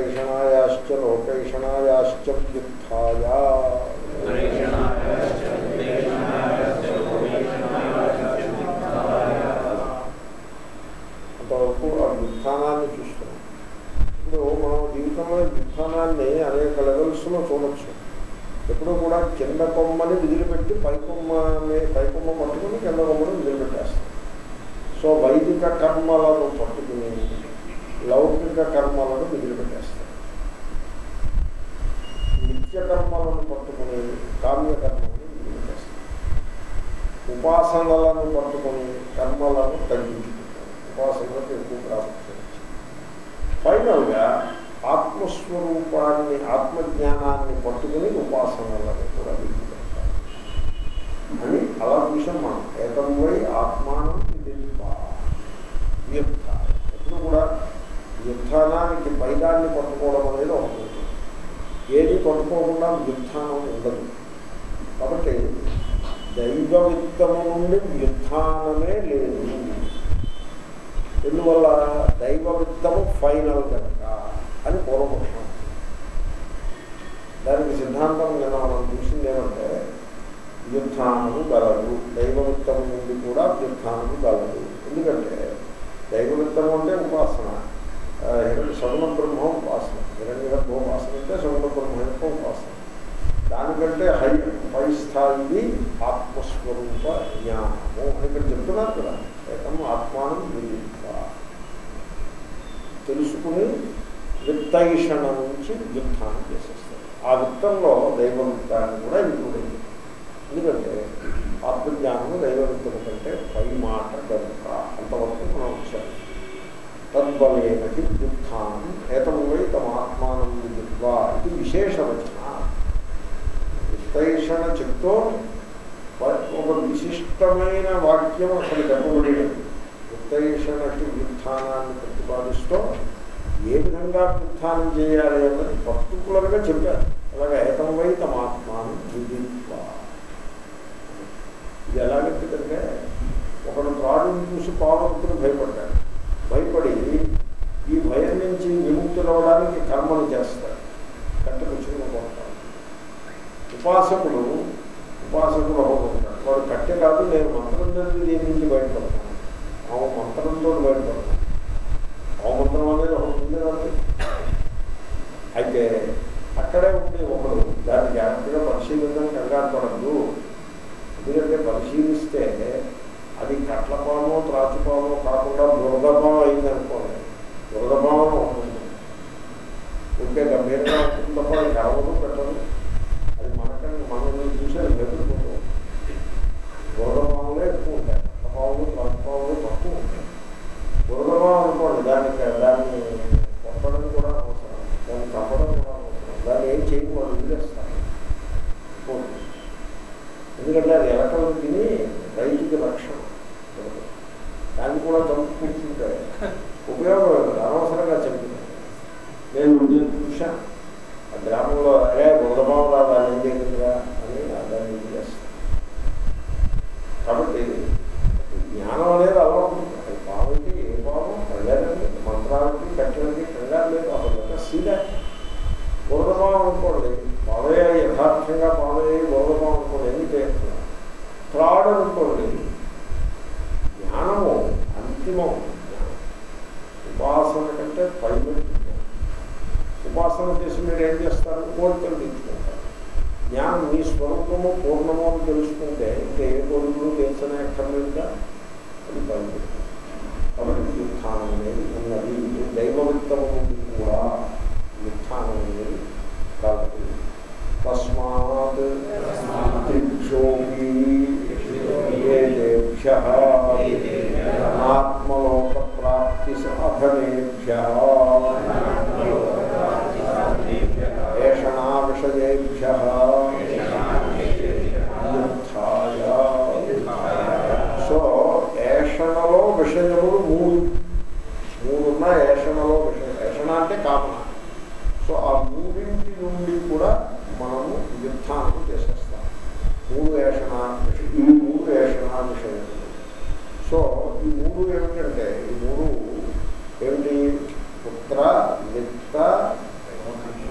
పరైషణాయాశ్చ లోకైషణాయాశ్చ వ్యుత్థాయ అంతవరకు ఆ వ్యుత్థానాన్ని చూస్తున్నాం ఇప్పుడు మనం జీవితంలో వ్యుత్థానాన్ని అనేక లెవెల్స్లో చూడొచ్చు ఎప్పుడూ కూడా కింద కొమ్మని విదిలిపెట్టి పై కొమ్మని పై కొమ్మ పట్టుకుని కింద కొమ్మని విదిలిపెట్టేస్తాం సో వైదిక కర్మలను పట్టుకుని లౌకిక కర్మలను విదిలిపెట్టేస్తాం నిత్య కర్మలను పట్టుకుని కామ్య కర్మలను విదిలిపెట్టేస్తాం ఉపాసనలను పట్టుకుని కర్మలను తగ్గించుకుంటాం ఉపాసనలకు ఎక్కువ ప్రాముఖ్యత ఫైనల్గా ఆత్మస్వరూపాన్ని ఆత్మజ్ఞానాన్ని పట్టుకుని ఉపాసనలను కూడా విడిచిపెడతారు అని అలా చూసాం మనం ఏకం వై ఆత్మానం వ్యుత్థ ఎప్పుడు కూడా వ్యుత్థానానికి పైదాన్ని పట్టుకోవడం అనేది ఒకటి ఉంటుంది. ఏది పట్టుకోకుండా వ్యుత్థానం ఉండదు కాబట్టి దైవవిత్తము నుండి వ్యుత్థానమే లేదు ఎందువల్ల దైవవిత్తము ఫైనల్ కనుక అని పూర్వపక్షం దానికి సిద్ధాంతం నిన్న మనం చూసింది ఏమంటే వ్యుత్థానము గలదు దైవవిత్తము నుండి కూడా వ్యుత్థానము గలదు ఎందుకంటే దైవవిత్తము అంటే ఉపాసన ఆ, హిరణ్య సగుణ బ్రహ్మ ఉపాసన హిరణ్య గర్భ ఉపాసన అంటే సగుణ బ్రహ్మ యొక్క ఉపాసన దానికంటే హై పై స్థాయి ఆత్మస్వరూప జ్ఞానము అని ఇక్కడ చెప్తున్నారు కదా ఏకం ఆత్మానం విదిత్వ తెలుసుకుని విత్తైషణ నుంచి వ్యుత్థానం చేసేస్తారు ఆ విత్తంలో దైవ విత్తాన్ని కూడా ఇంక్లూడ్ అయింది ఎందుకంటే ఆత్మజ్ఞానము దైవ విత్తము కంటే పై మాట కనుక అంతవరకు మనం వచ్చాము తద్బలేనకి వ్యుత్థానం ఏతం వై తమ ఆత్మానం విదిత్వా ఇది విశేషవచన విత్తైషణ చెప్తూ ఒక విశిష్టమైన వాక్యం అసలు చెప్పబడినది విత్తైషణకి వ్యుత్థానాన్ని ప్రతిపాదిస్తూ ఏ విధంగా వ్యుత్థానం చేయాలి అన్నది పర్టికులర్గా చెప్పారు అలాగే ఏతం వై తమ ఆత్మానం విదిత్వా ఇది ఎలాగంటే కనుక ఒకడు త్రాడుని చూసి పావుకుని భయపడ్డాడు భయపడి ఈ భయం నుంచి విముక్తులవడానికి కర్మలు చేస్తారు కట్టెపుచ్చుకుని పోతారు ఉపాసకులు ఉపాసకులు అవ్వకుంటారు వాడు కట్టె కాదు నేను మంత్రం చదివి దీని నుంచి బయటపడతాను ఆ మంత్రంతో బయటపడతాను ఆ మంత్రం అనేది ఒకటి ఉంది కాబట్టి అయితే అక్కడే ఉండే ఒకడు దాన్ని జాగ్రత్తగా పరిశీలించడం కంగారు పడద్దు ఎందుకంటే పరిశీలిస్తే అది కట్లపాము త్రాచుపాము కాకుండా బురదపాము అయింది అనుకోండి బురదపాము ఉంటుంది ఉంటే గంభీరంగా ఉంటుంది తప్ప అది కరవదు పెట్టదు అది మనకన్నా మనల్ని చూసి అది మెదులుకుంటూ బురదపాములే ఎక్కువ ఉంటాయి కట్లపాములు త్రాచుపాములు తక్కువ ఉంటాయి బురదపాము అనుకోండి దానికి దాన్ని కొట్టడం కూడా అవసరం దాన్ని చంపడం కూడా అవసరం దాన్ని ఏం చేయకూడదు వదిలేస్తాను పోతుంది. ఎందుకంటే అది ఎలకలను తిని రైతుకి రక్షణ దాన్ని కూడా చంపుకుంటుంటే ఉపయోగం లేదు. అనవసరంగా చంపుతుంది నేను నేను చూశాను ఆ గ్రామంలో అరే బుధబాబు రా దాన్ని ఏం చేయగలరా అని దాన్ని ఇది చేస్తాను కాబట్టి జ్ఞానం అనేది అలవాటు ఉంటుంది. అది పావుకి ఏ పాము కంగారండి మంత్రాలకి కట్టెలకి కంగారు లేదు అసలు సీదా బురదపాము అనుకోండి పావే యథార్థంగా పావే బురదపాము అనుకోండి ఎన్ని చేస్తున్నారు త్రాడు అనుకోండి జ్ఞానము అంతిమం జ్ఞానం. ఉపాసన కంటే పైన జ్ఞానం. ఉపాసన చేసి మీరు ఏం చేస్తారు కోరికలు తీర్చుకుంటారు జ్ఞానం మీ స్వరూపము పూర్ణము అని తెలుసుకుంటే ఇంకా ఏ కోరికలు తెలుసనే అక్కర్లేదుగా అది పైన కాబట్టి వ్యుత్థానం అనేది ఉన్నది దైవవిత్తము నుండి కూడా వ్యుత్థానం అనేది కలదు తస్మాత్ దిక్షోపి ఏదేభ్య అనాత్మలోక ప్రాప్తి సాధనేభ్య ఏషణా విషయేభ్య సో ఏషణలో విషయములు మూడు మూడున్న ఏషణలో విషయం ఏషణ అంటే కామన సో ఆ మూడింటి నుండి కూడా మనము వ్యుత్థానం చేసేస్తాం మూడు ఏషణ ఈ మూడు ఏషణ విషయములు సో ఈ మూడు ఏమిటంటే ఈ మూడు ఏమిటి పుత్ర విత్త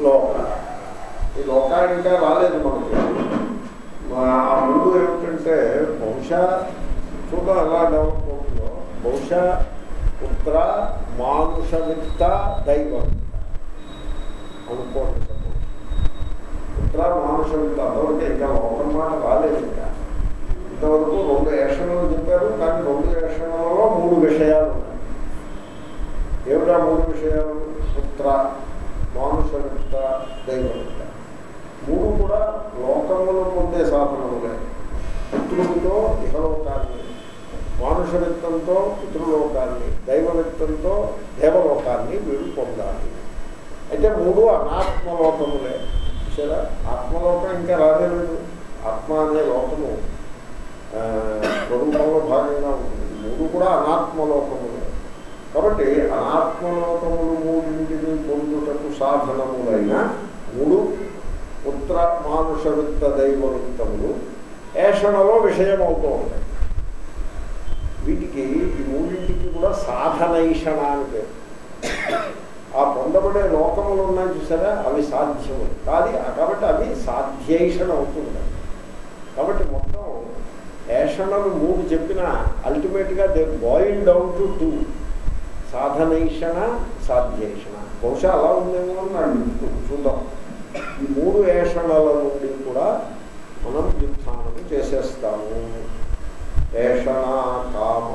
లోక ఈ లోక ఇంకా రాలేదు మనకి మా ఆ ముందు ఏమిటంటే బహుశా చూద్దాం ఎలా డెవలప్ అవుతుందో బహుశా పుత్ర మానుషవిత్త దైవం అనుకోండి suppose. పుత్ర మానుషవిత్త అంతవరకు ఇంకా లోకం మాట రాలేదు ఇంకా ఇంతవరకు రెండు ఏషణలు చెప్పారు కానీ రెండు ఏషణలలో మూడు విషయాలు ఉన్నాయి ఏమిటా మూడు విషయాలు పుత్ర మానుషవిత్త దైవవిత్త మూడు కూడా లోకములు పొందే సాధనములే పుత్రుడితో ఇహలోకాన్ని మానుషవిత్తంతో పితృలోకాన్ని దైవవిత్తంతో దేవలోకాన్ని వీడు పొందాలి అయితే మూడు అనాత్మలోకములే చూసారా ఆత్మలోకం ఇంకా రాలేదు ఆత్మ అనే లోకము ఆ, స్వరూపంలో భాగంగా ఉంటుంది మూడు కూడా అనాత్మలోకములే కాబట్టి అనాత్మలోకములు మూడింటిని పొందుటకు సాధనములైన మూడు పుత్ర మానుష విత్త దైవ విత్తములు ఏషణలో విషయం అవుతూ ఉంటాయి వీటికి ఈ మూడింటికి కూడా సాధనైషణ అని పేరు ఆ పొందబడే లోకములు ఉన్నాయి చూసారా అవి సాధ్యములు కాదు కాబట్టి అవి సాధ్యైషణ అవుతుంది కాబట్టి మొత్తం ఏషణలు మూడు చెప్పిన అల్టిమేట్గా they boil down to two సాధనైషణ సాధ్యైషణ బహుశా అలా ఉందేమో అని నాకు అనిపిస్తుంది. చూద్దాం ఈ మూడు ఏషణల నుండి కూడా మనం వ్యుత్థానం చేసేస్తాము ఏషణ కామ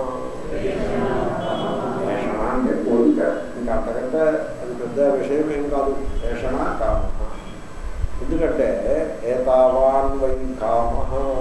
ఏషణ అంటే కోరిక ఇంకా అంతకంటే అది పెద్ద విషయం ఏం కాదు ఏషణ కామ ఎందుకంటే ఏతావాన్ వై కామ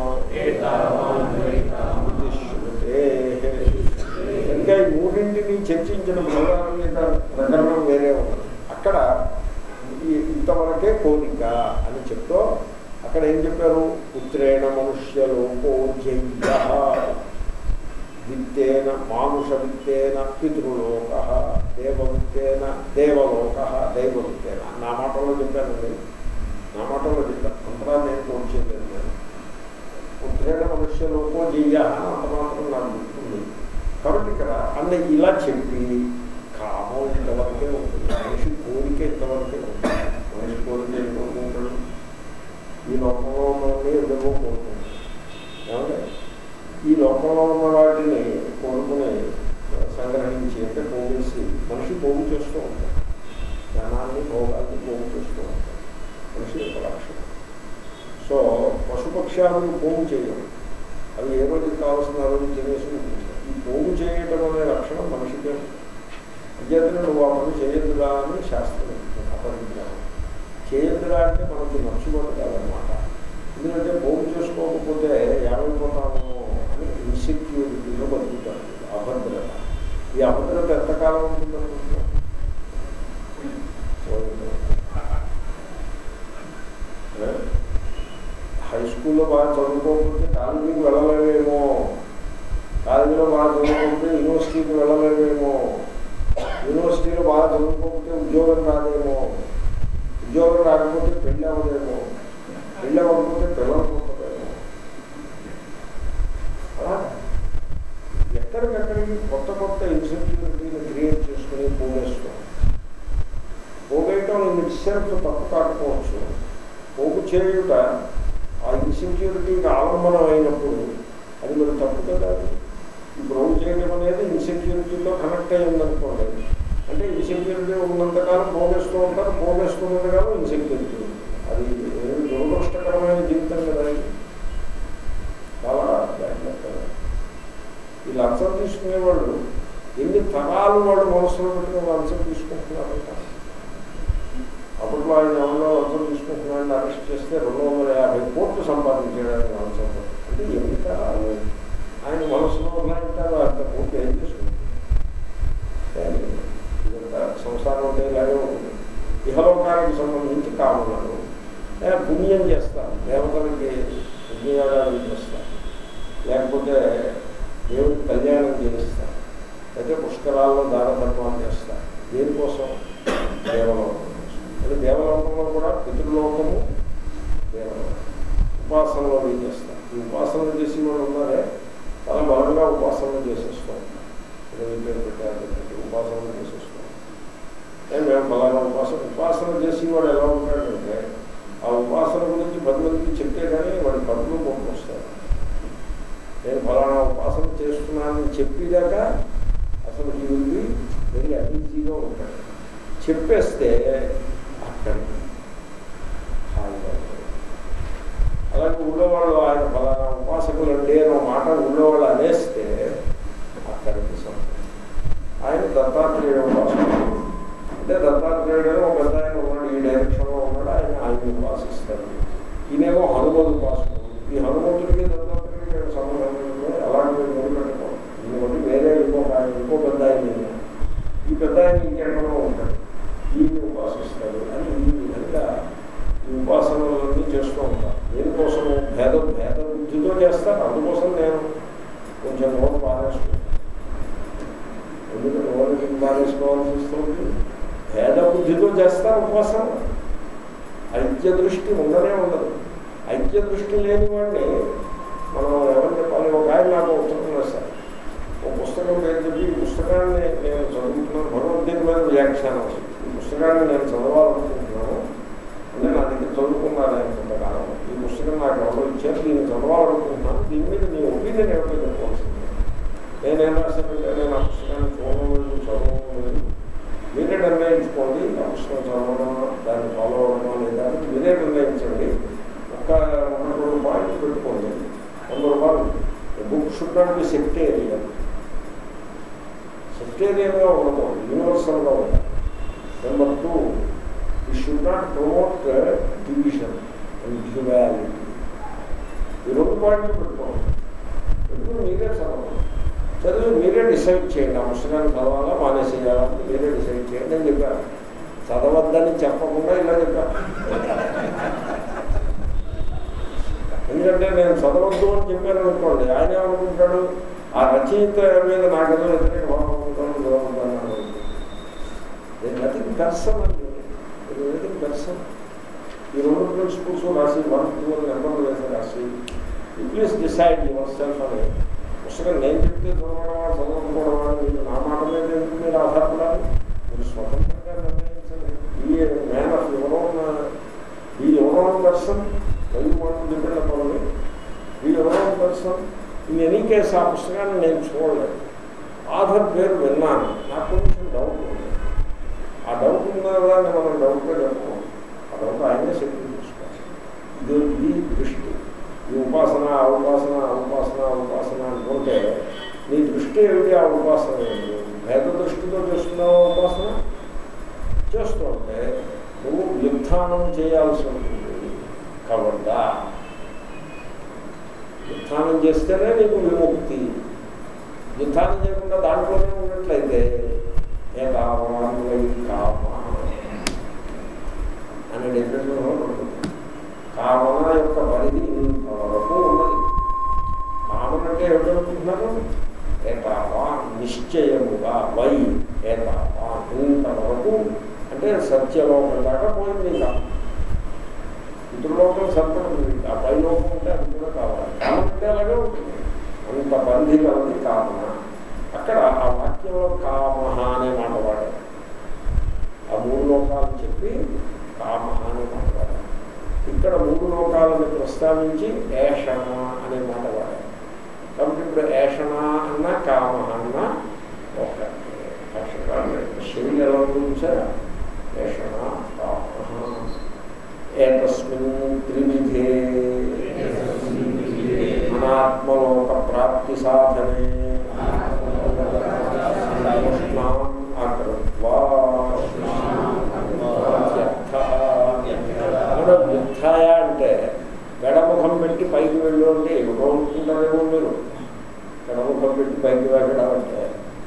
ఇంకా ఈ మూడింటిని చర్చించిన ప్రధానం మీద ప్రకరణం వేరే ఉన్నది అక్కడ ఈ- ఇంతవరకే కోరిక అని చెప్తూ అక్కడ ఏం చెప్పారు పుత్రేణ మనుష్యలోకో జయ్య విత్తేన మానుష విత్తేన పితృలోక దేవవిత్తేన దేవలోక దైవవిత్తేన నా మాటల్లో చెప్పానండి నా మాటల్లో చెప్పాను అంతరా నేను కోల్చేయలేదు నేను పుత్రేణ మనుష్యలోకో జయ్య అని అంత మాత్రం నాకు గుర్తుంది కాబట్టి ఇక్కడ అన్న ఇలా చెప్పి కామం ఇంతవరకే ఉంటుంది మనిషి కోరిక ఇంతవరకే ఉంటుంది మనిషి కోరిక ఏం కోరుకుంటాడు ఈ లోకంలో ఉన్నవన్నీ ఎదుగో కోరుకుంటాడు ఏమంటే ఈ లోకంలో ఉన్న వాటిని కోరుకుని సంగ్రహించి అంటే పోగేసి మనిషి పోగు చేస్తూ ఉంటాడు ధనాన్ని భోగాన్ని పోగు చేస్తూ ఉంటాడు మనిషి యొక్క లక్షణం సో పశుపక్షాలను పోగు చేయడం అవి ఏ రోజుకి కావాల్సిన ఆ రోజు తినేసి ఉంటుంది. ఈ పోగు చేయటం అనే లక్షణం మనిషికే ఉంది. అంచేతనే నువ్వు ఆ పని చేయొద్దురా అని శాస్త్రం అపరించాను చేయొద్దురా అంటే మనకి నచ్చుకోవడం కాదనమాట ఎందుకంటే పోగు చేసుకోకపోతే ఏమైపోతాము అని ఇన్సెక్యూరిటీలో బతుకుతారు అభద్రత ఈ అభద్రత ఎంతకాలం ఉంటుందనుకుంటున్నాను హై స్కూల్లో బాగా చదువుకోకపోతే కాలేజీకి వెళ్ళలేమేమో కాలేజీలో బాగా చదువుకోకపోతే యూనివర్సిటీకి వెళ్ళలేమేమో యూనివర్సిటీలో బాగా చదువుకోకపోతే ఉద్యోగం రాదేమో ఉద్యోగం రాకపోతే పెళ్ళి అవ్వదేమో పెళ్ళి అవ్వకపోతే పిల్లలు పుట్టదేమో అలా ఎక్కడికెక్కడికి కొత్త కొత్త ఇన్సెక్యూరిటీని క్రియేట్ చేసుకుని పోగేస్తాం పోగేయటం ఇన్ సెల్ఫ్ తప్పు కాకపోవచ్చు పోగు చేయుట ఆ ఇన్సెక్యూరిటీకి ఆలంబనం అయినప్పుడు అది మరి తప్పు కదా అది. ఈ ప్రోగు చేయడం అనేది ఇన్సెక్యూరిటీతో కనెక్ట్ అయి ఉందనుకోండి అంటే ఇన్సెక్యూరిటీ ఉన్నంతకాలం పోగేస్తూ ఉంటారు పోగేస్తున్నంతకాలం ఇన్సెక్యూరిటీ ఉంది. అది ఏమి దురదృష్టకరమైన జీవితం కదా ఇది. చాలా bad luck కదా ఈ లంచం తీసుకునేవాళ్ళు ఎన్ని తరాలు వాళ్ళు మనసులో పెట్టుకుని లంచం తీసుకుంటున్నారంట అప్పట్లో ఆయన ఎవరిలో లంచం తీసుకుంటున్నాడని అరెస్ట్ చేస్తే రెండు వందల యాభై కోట్లు సంపాదించడానికి లంచం అంటే ఎన్ని తరాలు ఆయన మనసులో ఉన్నాయంటారు అంత కోట్లు ఏం చేసుకుంటారు ఇదంతా సంసారం అంటే ఇలాగే ఉంటుంది ఇహలోకానికి సంబంధించి కామన్నాను లేదా పుణ్యం చేస్తాను దేవతలకి పుణ్యయాగాలు చేస్తాను లేకపోతే దేవుడికి కళ్యాణం చేయిస్తాను అయితే పుష్కరాల్లో దాన ధర్మాలు చేస్తాను దేనికోసం దేవలోకం కోసం అంటే దేవలోకంలో కూడా పితృలోకము దేవలోకం ఉపాసనలో ఏం చేస్తాను ఈ ఉపాసనలు చేసి వాళ్ళు ఉన్నారే చాలా బలంగా ఉపాసనలు చేసేస్తూ ఉంటారు ఏదో ఈ పేరు పెట్టారు పెట్టి ఉపాసనలు చేసేస్తూ ఉంటారు ఏ మేము బలంగా ఉపాసన ఉపాసన చేసి వాడు అనేస్తే అక్కడ హాయిగా ఉంటుంది. అలాగే ఊళ్ళో వాళ్ళు ఆయన ఫలానా ఉపాసకులు అండి అని ఒక మాట ఊళ్ళో వాళ్ళు అనేస్తే అక్కడికి సంతం ఆయన దత్తాత్రేయ ఉపాసకుడు అంటే దత్తాత్రేయుడు అని ఒక పెద్ద ఆయన ఉన్నాడు ఈ డైరెక్షన్లో ఉన్నాడు ఆయన ఆయన ఉపాసిస్తాడు ఈయనేమో హనుమతి ఉపాసకుడు ఈ హనుమంతుడికి దత్తాత్రేయుడు సంబంధం లేదు. అలాంటి మొదలు పెట్టుకోవాలి దీన్ని బట్టి వేరే ఇంకొక ఆయన ఇంకో పెద్ద ఆయన ఈయన. ఈ పెద్ద ఆయన ఇంకెక్కడో ఉంటాడు ఈయన్ని ఉపాసిస్తాడు అని ఈ విధంగా ఈ ఉపాసనలన్నీ చేస్తూ ఉంటారు దేనికోసం భేద భేద బుద్ధితో చేస్తారు అందుకోసం నేను కొంచెం నోరు పారేసుకుంటాను ఎందుకంటే నోరు పారేసుకోవాల్సి వస్తుంది భేద బుద్ధితో చేస్తారు ఉపాసన ఐక్య దృష్టి ఉండనే ఉండదు ఐక్య దృష్టి లేని వాడిని మనం ఎవరు చెప్పాలి ఒక ఆయన నాకు ఉత్తరం రాశారు ఒక పుస్తకం పేరు చెప్పి ఈ పుస్తకాన్ని నేను చదువుతున్నాను భగవద్గీత మీద వ్యాఖ్యానం ఈ పుస్తకాన్ని నేను చదవాలనుకుంటున్నాను అంటే నా దగ్గర చదువుకున్నాను నేను కొంతకాలం ఈ పుస్తకం నాకు ఎవరో ఇచ్చారు దీన్ని చదవాలనుకుంటున్నాను దీని మీద నీ ఒపీనియన్ ఏమిటో చెప్పవలసింది నేనేం రాశానంటే నేను ఆ పుస్తకాన్ని చూడలేదు చదవలేదు మీరే నిర్ణయించుకోండి ఆ పుస్తకం చదవడం దాన్ని ఫాలో అవ్వడం లేదా అని మీరే నిర్ణయించండి ఒక రెండు రెండు పాయింట్లు పెట్టుకోండి వంద రూపాయలు book should not be sectarian సెక్టేరియన్గా ఉండకూడదు యూనివర్సల్గా ఉండాలి నెంబర్ టూ ఈ should not promote division and humanity ఈ రెండు పాయింట్లు పెట్టుకోండి పెట్టుకుని మీరే చదవండి చదివి మీరే డిసైడ్ చేయండి ఆ పుస్తకాన్ని చదవాలా మానేసేయాలని మీరే డిసైడ్ చేయండి అని చెప్పాను చదవద్దని చెప్పకుండా ఇలా చెప్పాను ఎందుకంటే నేను చదవద్దు అని చెప్పాను అనుకోండి ఆయన ఏమనుకుంటాడు ఆ రచయిత మీద నాకేదో వ్యతిరేక భావం ఉంటాను నథింగ్ పర్సన్ అండి నథింగ్ పర్సన్ ఈ రెండు ప్రిన్సిపల్స్ రాసి వన్ టూ అని నెంబర్లు వేసి రాసి ప్లీజ్ డిసైడ్ యువర్ సెల్ఫ్ అని పుస్తకం నేను చెప్తే చదవడమా చదవకపోవడమా మీరు నా మాట మీద ఎందుకు మీరు ఆధారపడాలి మీరు స్వతంత్రంగా నిర్ణయించండి ఈ మ్యాన్ ఆఫ్ యువర్ ఓన్ ఈ యువర్ ఓన్ పర్సన్ వైపు మనం డిపెండ్ అవ్వాలి ఈ your own person in any case ఆ పుస్తకాన్ని నేను చూడలేదు ఆధార్ పేరు విన్నాను నాకు కొంచెం డౌట్ ఉంది ఆ డౌట్ ఉన్న దాన్ని మనం డౌట్గా చెప్పము ఆ డౌట్ ఆయనే శక్తి చూసుకోవాలి ఇది ఈ దృష్టి ఈ ఉపాసన ఆ ఉపాసన ఆ ఉపాసన ఆ ఉపాసన అనుకుంటే నీ దృష్టి ఏమిటి ఆ ఉపాసన ఏమిటి భేద దృష్టితో చేస్తున్నావు ఉపాసన చేస్తూ ఉంటే నువ్వు వ్యుత్థానం చేయాల్సి ఉంటుంది కవర్దా వ్యుత్థానం చేస్తేనే నీకు విముక్తి వ్యుత్థానం చేయకుండా దాంట్లోనే ఉన్నట్లయితే ఏ కావాలై కామా అనే డెఫినేషన్ ఉంటుంది కామన యొక్క పరిధి ఇంతవరకు ఉన్నది కామన్ అంటే ఏమిటనుకుంటున్నారు ఏతావా నిశ్చయముగా వై ఏతావా ఇంతవరకు అంటే సత్యలోకం దాకా పోయింది కాదు పితృలోకం సత్యం ఆ పై లోకం ఉంటే అది కూడా కావాలి కామన్ అంటే అలాగే ఉంటుంది అంత బంధి కలది కామన అక్కడ ఆ వాక్యంలో కామహ అనే మాట వాడారు ఆ మూడు లోకాలు చెప్పి కామహ అనే మాట వాడారు ఇక్కడ మూడు లోకాలను ప్రస్తావించి ఏషణ అనే మాట వాడారు కాబట్టి ఇప్పుడు ఏషణ అన్న కామ అన్న ఒక శరీర ఎలా చూసారా ఏషణ కామ ఏతస్మిన్ త్రివిధే అనాత్మలోక ప్రాప్తి సాధనే ఉష్ణాం అకృత్వా కూడా వ్యర్థాయ అంటే గడముఖం పెట్టి పైకి వెళ్ళు అంటే ఏమిటో అనుకుంటారేమో మీరు గడముఖం పెట్టి పైకి వెళ్ళడం అంటే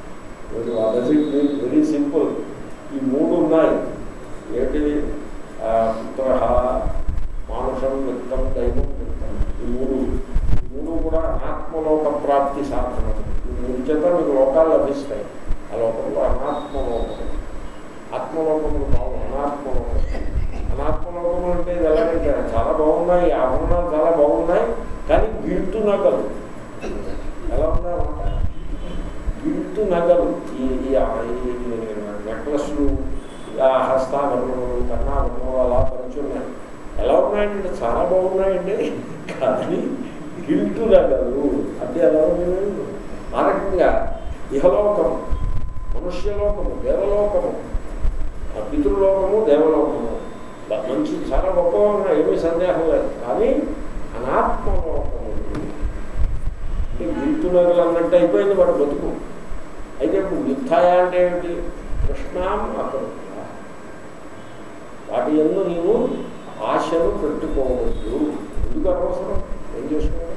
వెరీ సింపుల్ ఈ మూడు ఉన్నాయి ఏంటి పుత్ర మానుషం విత్తం దైవం విత్తం ఈ మూడు ఈ మూడు కూడా అనాత్మలోక ప్రాప్తి సాధనం ఈ మూడు చేత మీకు లోకాలు లభిస్తాయి ఆ లోకంలో అనాత్మలోకం ఆత్మలోకములు బాగు అనాత్మలోకం అనాత్మలోకం అంటే ఇది ఎలాగంటే చాలా బాగున్నాయి ఆభరణాలు చాలా బాగున్నాయి కానీ గిల్టు నగలు ఎలా ఉన్నాయన్నమాట గిల్టు నగలు ఈ నెక్లెస్లు ఇలా హస్తాభరణములు కర్ణాభరణములు అలా పరుచున్నాయి ఎలా ఉన్నాయంటే చాలా బాగున్నాయండి కానీ గిల్టు నగలు అది ఎలా ఉంది ఆ రకంగా ఇహలోకము మనుష్యలోకము దేవలోకము ఆ పితృలోకము దేవలోకము బ- మంచి చాలా గొప్పగా ఉన్నాయి ఏమీ సందేహం లేదు కానీ అనాత్మలోకము అంటే గిల్తునగలు అన్నట్టు అయిపోయింది వాడు బతుకు అయితే ఇప్పుడు మిథాయ అంటే ఏమిటి కృష్ణాం అక్కడ వాటి ఎందు నీవు ఆశను పెట్టుకోవద్దు ఎందుకు అనవసరం ఏం చేసుకోవాలి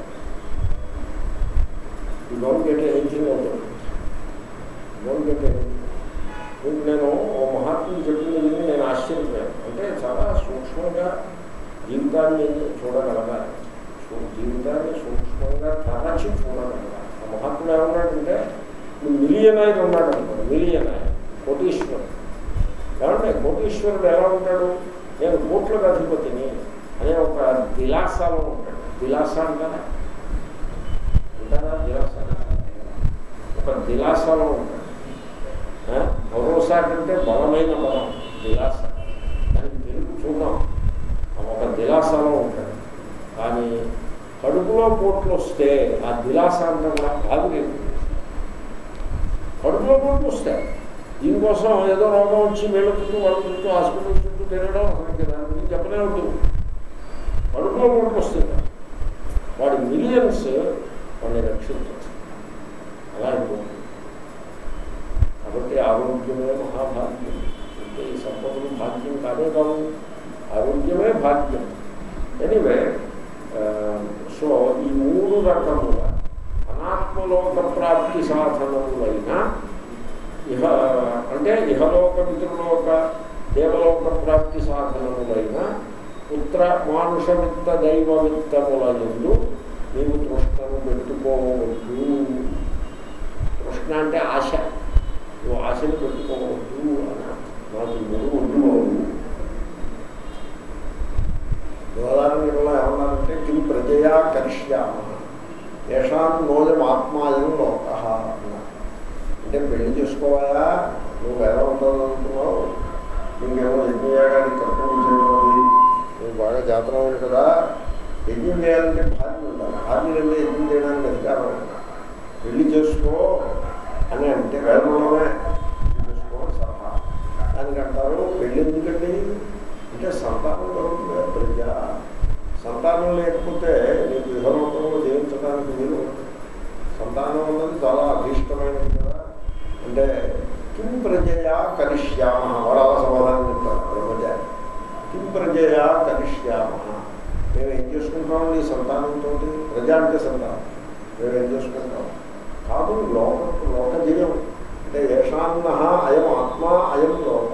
ఈ డోంట్ గెట్ ఎనీథింగ్ అవుతుంది డోంట్ గెట్ ఎనీథింగ్ ఇప్పుడు నేను ఓ మహాత్ముడు చెప్పింది విని నేను ఆశ్చర్యపోయాను అంటే చాలా సూక్ష్మంగా జీవితాన్ని చూడగలగాలి సూ- జీవితాన్ని సూక్ష్మంగా తరచి చూడగలగాలి ఆ మహాత్ముడు ఏమన్నాడంటే నువ్వు మిలియనైర్ ఉన్నాడు అనుకోండి మిలియనైర్ కోటీశ్వరుడు ఏమంటే కోటీశ్వరుడు ఎలా ఉంటాడు నేను కోట్లకు అధిపతిని అనే ఒక దిలాసాలో ఉంటాడు దిలాస అంటారా ఉంటారా దిలాస ఒక దిలాసాలో ఉంటాడు ఆ? భరోసా కంటే బలమైన బలం దిలాస దానికి తెలుగు చూద్దాం ఒక దిలాసాలో ఉంటాడు కానీ కడుపులో పోట్లు వస్తే ఆ దిలాస అంతా కూడా ఆవిరి కడుపులో పోట్లు వస్తాయి దీనికోసం ఏదో రోగం వచ్చి వీళ్ళ చుట్టూ వాళ్ళ చుట్టూ హాస్పిటల్ చుట్టూ తిరగడం అసలు దాని గురించి చెప్పలే ఉంటుంది కడుపులో పోట్లు వస్తుంది వాడి మిలియన్స్ వాడిని రక్షించారు అలా అయిపోతుంది కాబట్టి ఆరోగ్యమే మహాభాగ్యం అంటే ఈ సంపదలు భాగ్యం కాదే కాదు ఆరోగ్యమే భాగ్యం ఎనీవే సో ఈ మూడు రకముల అనాత్మలోక ప్రాప్తి సాధనములైన ఇహ అంటే ఇహలోక పితృలోక దేవలోక ప్రాప్తి సాధనములైన పుత్ర మానుషమిత్త దైవ విత్తముల ఎందు నీవు తృష్ణను పెట్టుకోవద్దు తృష్ణ అంటే ఆశ నువ్వు ఆశను పెట్టుకోవద్దు అని నాకు ఈ మూడు ఉండిపోవద్దు ఉదాహరణలో ఏమన్నారంటే కిం ప్రజయా కరిష్యామ యషాం నోయం ఆత్మాయం లోక అన్నారు అంటే పెళ్లి చేసుకోవాలా నువ్వు ఎలా ఉండాలనుకుంటున్నావు నీకేమో యజ్ఞయాగానికి కంట్రోల్ చేయడం నువ్వు బాగా జాతరమైన కదా యజ్ఞం చేయాలంటే భార్య ఉండాలి భార్య అంటే యజ్ఞం చేయడానికి అధికారం ఉండాలి. పెళ్లి చేసుకో అని అంటే వేదంలోనే పెళ్లి చేసుకో అని సలహా దానికి అంటారు పెళ్లి ఎందుకండి అంటే సంతానం కలుగుతుంది ప్రజ సంతానం లేకపోతే నీకు విహలోకంలో జీవించడానికి వీలు ఉండదు. సంతానం అన్నది చాలా అభీష్టమైనది కదా అంటే కిం ప్రజయా కరిష్యామ వాడు అలా సమాధానం చెప్తారు బ్రహ్మచారి కిం ప్రజయా కరిష్యామ మేము ఏం చేసుకుంటాం ఈ సంతానంతో ప్రజ అంటే సంతానం మేము ఏం చేసుకుంటాం కాదు లోక లోకజీయం అంటే ఏషాన్న అయం ఆత్మ అయం లోక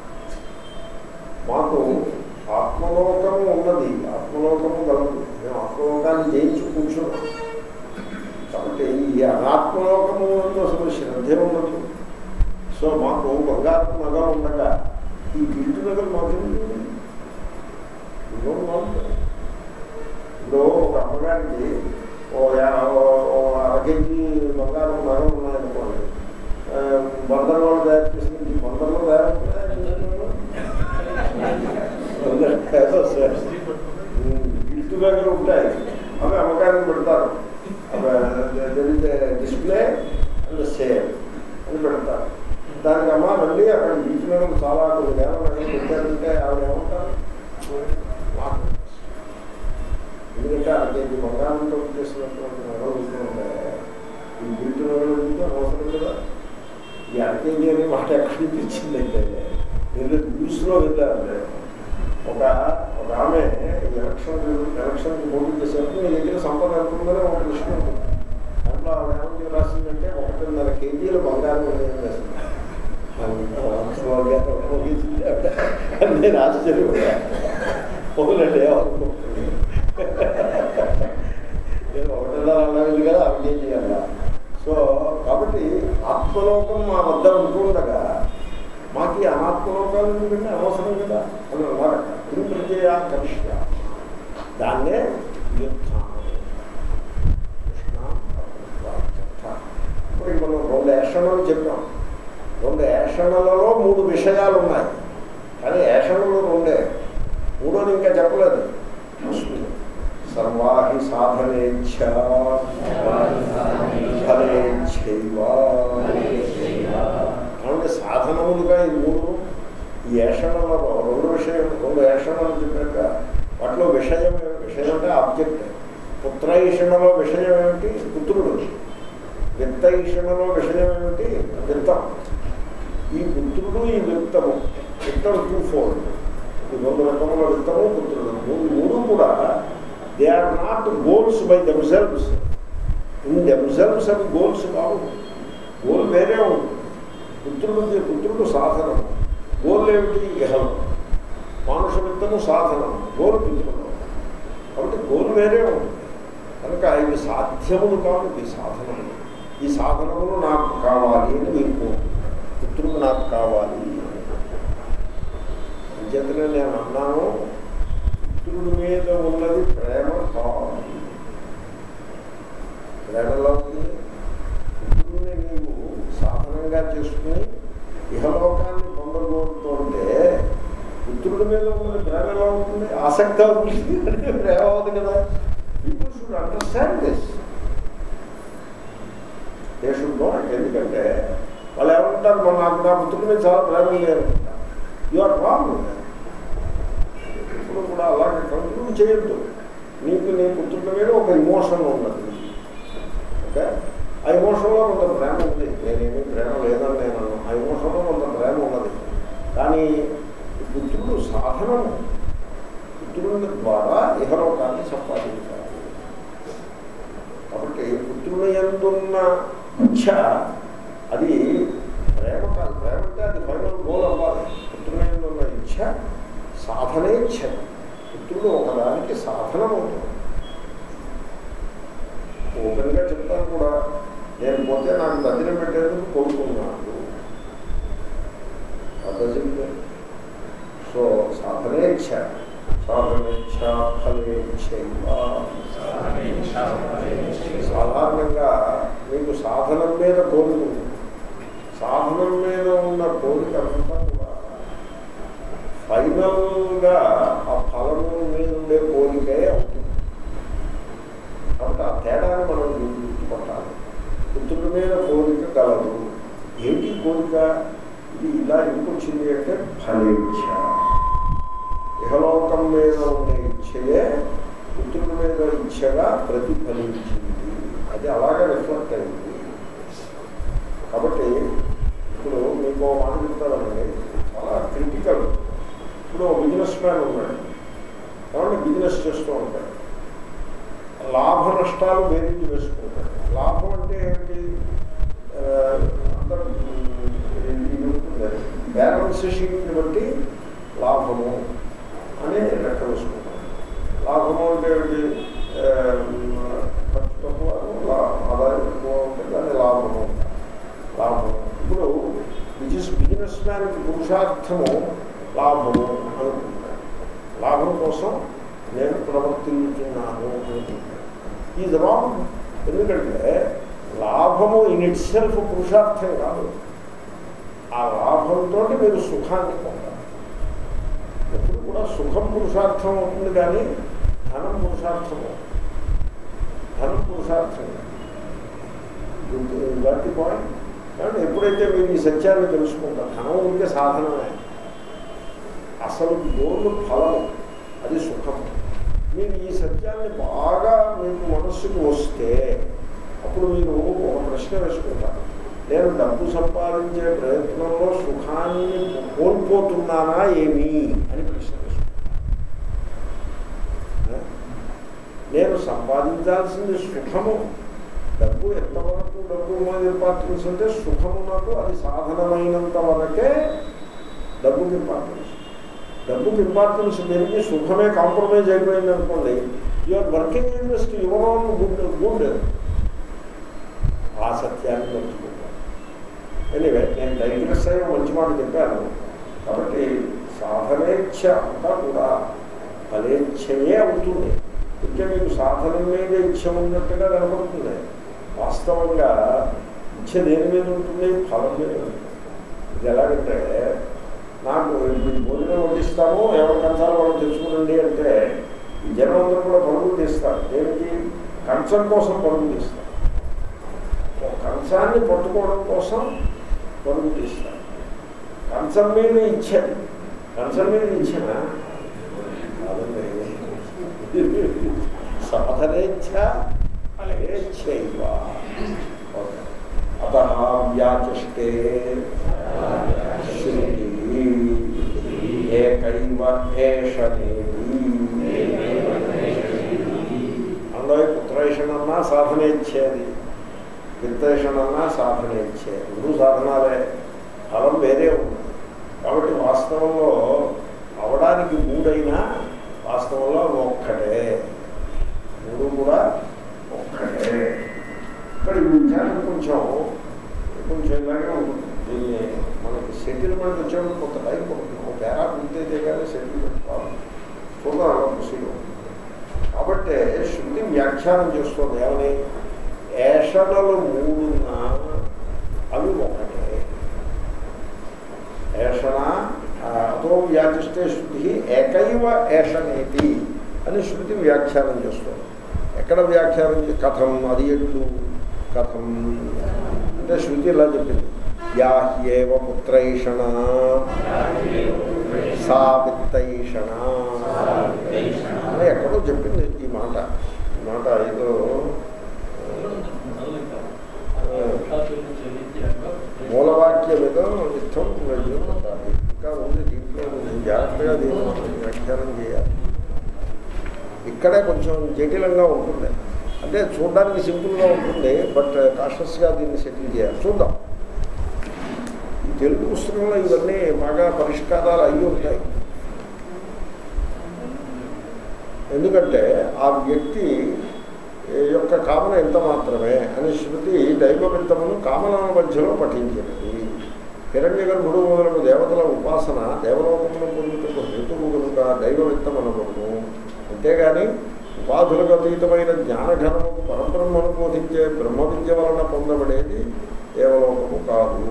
మాకు ఆత్మలోకము ఉన్నది ఆత్మలోకము గలదు మేము ఆత్మలోకాన్ని జయించి కూర్చున్నాం కాబట్టి ఈ అనాత్మలోకము నందు అసలు శ్రద్ధ ఉండదు సో మాకు బంగారు నగ ఉండగా ఈ గిల్టు నగలు మాకు ఎందుకు? ఇదిగో మాకు. ఇప్పుడు ఒక అమ్మగారికి ఓ యా- ఓ- ఓ అర కేజీ బంగారం నగలు ఉన్నాయనుకోండి ఆ, బందర్ వాళ్ళు తయారు చేసిన ఈ బందర్లో తయారు గిల్టు నగలు ఉంటాయి అవి అమ్మకానికి పెడతారు డిస్ప్లే అండ్ సేల్ అని పెడతారు దానికి అమ్మ రండి అక్కడ గిల్టు చాలా కొన్ని వేల నగలు పెట్టారంటే ఆవిడ ఏమంటారు మాకు ఎందుకంటే అర కేజీ బంగారంతో చేసినటువంటి నగలు ఉంటుంటే ఈ గిల్టు నగలు ఉంటే అవసరం కదా ఈ అర కేజీ అనే మాట ఎక్కడి నుంచి వచ్చిందంటే మీరు న్యూస్లో వెళ్ళారంటే ఒక ఒక ఆమె ఎలక్షన్ ఎలక్షన్ పోటీ చేసేప్పుడు మీ దగ్గర సంపద అనుకుందని ఒక విషయం ఉంటుంది దాంట్లో ఆవిడ ఏమని రాసిందంటే ఒకటిన్నర కేజీల బంగారం అనేది రాసింది నేను ఆశ్చర్యపోయా పొగలండి నేను ఒకటిన్నర అన్నది కదా అవి ఏం చేయాల సో కాబట్టి ఆత్మలోకం మా వద్ద ఉంటుండగా మాకు ఈ అనాత్మలోకాలు ఎందుకంటే అవసరం కదా అని అన్నారట తిరు ప్రజయ కరిష్య దాన్నే యుద్ధం ఇప్పుడు మనం రెండు ఏషణలు చెప్పాం రెండు ఏషణలలో మూడు విషయాలు ఉన్నాయి కానీ ఏషణలు రెండే మూడోది ఇంకా చెప్పలేదు వస్తుంది సర్వాహి సాధనేచ్ఛ ఫలేచ్ఛైవ కాబట్టి సాధనములుగా ఈ మూడు ఈ ఏషణలలో రెండు విషయం రెండు ఏషణలు చెప్పాక వాటిలో విషయం ఏమి- విషయం అంటే ఆబ్జెక్ట్ పుత్ర ఈషణలో విషయం ఏమిటి పుత్రుడు విత్త ఈషణలో విషయం ఏమిటి విత్తం ఈ పుత్రుడు ఈ విత్తము విత్తం టూ ఫోర్ ఈ రెండు రకముల విత్తము పుత్రుడు మూడు మూడు కూడా they are not goals by themselves in themselves అవి గోల్స్ కావు గోల్ వేరే ఉంటుంది పుత్రుడికి పుత్రుడు సాధనం గోల్ ఏమిటి ఇహం మానుష విత్తము సాధనం గోల్ పుత్రుడు కాబట్టి గోల్ వేరే ఉంటుంది కనుక ఇవి సాధ్యములు కావు ఇవి సాధనములు ఈ సాధనములు నాకు కావాలి అని మీరు కోరుకుంటున్నారు. పుత్రుడు నాకు కావాలి అంచేతనే నేను అన్నాను పుత్రుడి మీద ఉన్నది ప్రేమ కావాలి ప్రేమ ఎలా ఉంది పుత్రుడిని నీవు సాధనంగా చేసుకుని ఇహలోకాన్ని పొందబోతుంటే పుత్రుడి మీద ఉన్నది ప్రేమ ఎలా ఉంటుంది ఆసక్తి అవుతుంది ప్రేమ అవుతుంది కదా people should understand this they should know it ఎందుకంటే వాళ్ళు ఏమంటారు మన నాకు నా పుత్రుడి మీద చాలా ప్రేమ లేదు యు ఆర్ రాంగ్ ఇప్పుడు కూడా అలాగే కంక్లూడ్ చేయొద్దు నీకు నీ పుత్రుడి మీద ఒక ఇమోషన్ ఉన్నది ఓకే ఆ ఇమోషన్లో కొంత ప్రేమ ఉంది నేనేమి ప్రేమ లేదని నేను అన్నాను. ఆ ఇమోషన్లో కొంత ప్రేమ ఉన్నది కానీ ఈ పుత్రుడు సాధనం పుత్రుని ద్వారా ఇహలోకాన్ని సంపాదించాలి కాబట్టి పుత్రుని ఎందున్న ఇచ్ఛ అది ప్రేమ కాదు ప్రేమ అంటే అది ఫైనల్ గోల్ అవ్వాలి పుత్రుని ఎందున్న ఇచ్ఛ సాధనే ఇచ్ఛ పుత్రుడు ఒకదానికి సాధనం అవుతుంది ఓపెన్గా చెప్తాను కూడా నేను పోతే నాకు దగ్గర పెట్టేందుకు కోరుకున్నాను అర్థం సో సాధనేచ్ఛ సాధనేచ్ఛ ఫలేచ్ఛ సాధారణంగా మీకు సాధనం మీద కోరిక ఉంది సాధనం మీద ఉన్న కోరిక అంతా కూడా ఫైనల్గా ఆ ఫలము మీద ఉండే కోరికే అవుతుంది కాబట్టి ఆ తేడాన్ని మనం గుర్తుపట్టాలి పుత్రుడి మీద కోరిక కలదు ఏంటి కోరిక ఇది ఇలా ఎందుకు వచ్చింది అంటే ఫలేచ్ఛ ఇహలోకం మీద ఉండే ఇచ్చయే పుత్రుడి మీద ఇచ్చగా ప్రతిఫలించింది అది అలాగే రిఫ్లెక్ట్ అయింది కాబట్టి ఇప్పుడు మీకు ఓ మాట చెప్తానండి చాలా క్రిటికల్ ఇప్పుడు బిజినెస్ మ్యాన్ ఉన్నాడు కాబట్టి బిజినెస్ చేస్తూ ఉంటాడు లాభ నష్టాలు బేరీజు వేసుకుంటాడు లాభం అంటే ఏమిటి ఆ, అందరూ ఇది ఉంటుంది బ్యాలెన్స్ షీట్ని బట్టి లాభము అని లెక్క వేసుకుంటాం లాభము అంటే ఏమిటి ఆ, ఖర్చు తక్కువ లా- ఆదాయం ఎక్కువ ఉంటే దాన్ని లాభము లాభము ఇప్పుడు బిజినెస్ బిజినెస్ మ్యాన్కి పురుషార్థము లాభము అనుకుంటాడు లాభం కోసం నేను ప్రవర్తించుతున్నాను అనుకుంటాడు ఈజ్ రాంగ్ ఎందుకంటే లాభము ఇన్ ఇట్ సెల్ఫ్ పురుషార్థం కాదు ఆ లాభంతో మీరు సుఖాన్ని పొందాలి ఎప్పుడు కూడా సుఖం పురుషార్థం అవుతుంది కానీ ధనం పురుషార్థం అవుతుంది. ధనం పురుషార్థం గట్టి పాయింట్ కాబట్టి ఎప్పుడైతే మీరు ఈ సత్యాన్ని తెలుసుకుంటారు ధనం ఉంటే సాధనమే అసలు గోలు ఫలము అది సుఖం మీరు ఈ సత్యాన్ని బాగా మీకు మనస్సుకు వస్తే అప్పుడు మీరు ఒక ప్రశ్న వేసుకుంటారు నేను డబ్బు సంపాదించే ప్రయత్నంలో సుఖాన్ని కోల్పోతున్నానా ఏమి అని ప్రశ్న వేసుకుంటాను ఆ? నేను సంపాదించాల్సింది సుఖము డబ్బు ఎంతవరకు డబ్బు మీద ఇంపార్టెన్స్ అంటే సుఖమునకు అది సాధనమైనంత వరకే డబ్బుకి ఇంపార్టెన్స్ డబ్బుకి ఇంపార్టెన్స్ పెరిగి సుఖమే కాంప్రమైజ్ అయిపోయింది అనుకోండి your working interest your own good good ఆ సత్యాన్ని మర్చిపోతాను ఎనివే నేను డైగ్రెస్ అయ్యే మంచి మాట చెప్పాను కాబట్టి సాధనేచ్ఛ అంతా కూడా ఫలేచ్ఛయే అవుతుంది ఇంకా మీకు సాధన మీద ఇచ్చ ఉన్నట్టుగా కనబడుతుంది వాస్తవంగా ఇచ్చ దేని మీద ఉంటుంది ఫలం మీద ఉంటుంది ఇది ఎలాగంటే నాకు ఇప్పుడు భోజనం వడ్డిస్తాము ఎవరి కంచాలు వాళ్ళు తెచ్చుకునండి అంటే ఈ జనం అందరూ కూడా పరుగులు తీస్తారు దేనికి కంచం కోసం పరుగులు తీస్తారు ఒక కంచాన్ని పట్టుకోవడం కోసం పరుగు తీస్తారు కంచం మీద ఇచ్చేది కన్సర్న్ మీద ఇచ్చిన సాధనేచ్ఛ ఫలేచ్ఛైవ అత వ్యాచష్టే శృతి ఏకైవ ఏషనేది అందులో పుత్రేషణన్నా సాధనేచ్ఛేది విత్తేషణన్నా సాధనేచ్ఛేది రెండు సాధనాలే ఫలం వేరే ఉంది కాబట్టి వాస్తవంలో అవడానికి మూడైనా వాస్తవంలో ఒక్కటే మూడు కూడా ఒక్కటే ఇక్కడ ఈ విచారం కొంచెం కొంచెం ఇలాగే ఉంటుంది దీన్ని మనకి సెటిల్మెంట్ వచ్చేప్పుడు కొంత టైం పడుతుంది ఒక పేరా పూర్తయితే కానీ సెటిల్మెంట్ కాదు చూద్దాం అలా ప్రొసీడ్ కాబట్టి శృతి వ్యాఖ్యానం చేస్తుంది ఏమని ఏషణలు మూడున్నా అవి ఒకటే ఏషణ అతో వ్యాచిస్తే శృతి ఏకైవ ఏషణేతి అని శృతి వ్యాఖ్యానం చేస్తుంది ఎక్కడ వ్యాఖ్యానం చే- కథం అది ఎట్లు కథం అంటే శృతి ఇలా చెప్పింది యా హ్యేవ పుత్రైషణ సా విత్తైషణ అని ఎక్కడో చెప్పింది ఈ మాట ఈ మాట ఏదో మూలవాక్యం ఏదో ఇష్టం ఉండాలి ఇంకా ఉంది దీంట్లో ఉంది. జాగ్రత్తగా దీన్ని మనం వ్యాఖ్యానం చేయాలి ఇక్కడే కొంచెం జటిలంగా ఉంటుంది అంటే చూడడానికి సింపుల్గా ఉంటుంది బట్ కాషస్గా దీన్ని సెటిల్ చేయాలి చూద్దాం ఈ తెలుగు పుస్తకంలో ఇవన్నీ బాగా పరిష్కారాలు అయ్యి ఉంటాయి ఎందుకంటే ఆ వ్యక్తి యొక్క కామన ఎంత మాత్రమే అని శృతి దైవవిత్తమును కామనాల మధ్యలో పఠించినది హిరణ్య గర్భుడు మొదలగు దేవతల ఉపాసన దేవలోకమును పొందుటకు హేతువు కనుక దైవవిత్తం అనబడును అంతేగాని ఉపాధులకు అతీతమైన జ్ఞానఘనముకు పరబ్రహ్మను బోధించే బ్రహ్మ విద్య వలన పొందబడేది దేవలోకము కాదు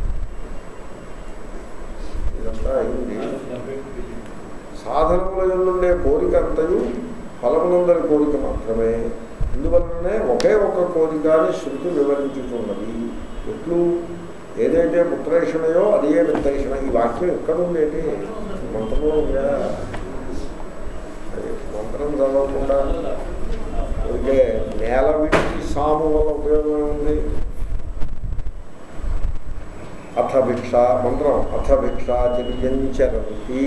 ఇదంతా అయింది సాధనముల నుండే కోరిక అంతయు ఫలమునందరి కోరిక మాత్రమే ఇందువలననే ఒకే ఒక కోరిక అని శృతి వివరించుతున్నది ఎట్లు ఏదైతే పుత్రేషణయో అదే విత్తేషణ ఈ వాక్యం ఎక్కడ ఉండేది మంత్రంలో ఉందా అది మంత్రం చదవకుండా ఓకే నేల విడిచి సాము వల్ల ఉపయోగం ఉంది అథ భిక్ష మంత్రం అథ భిక్ష చర్యంచరంతి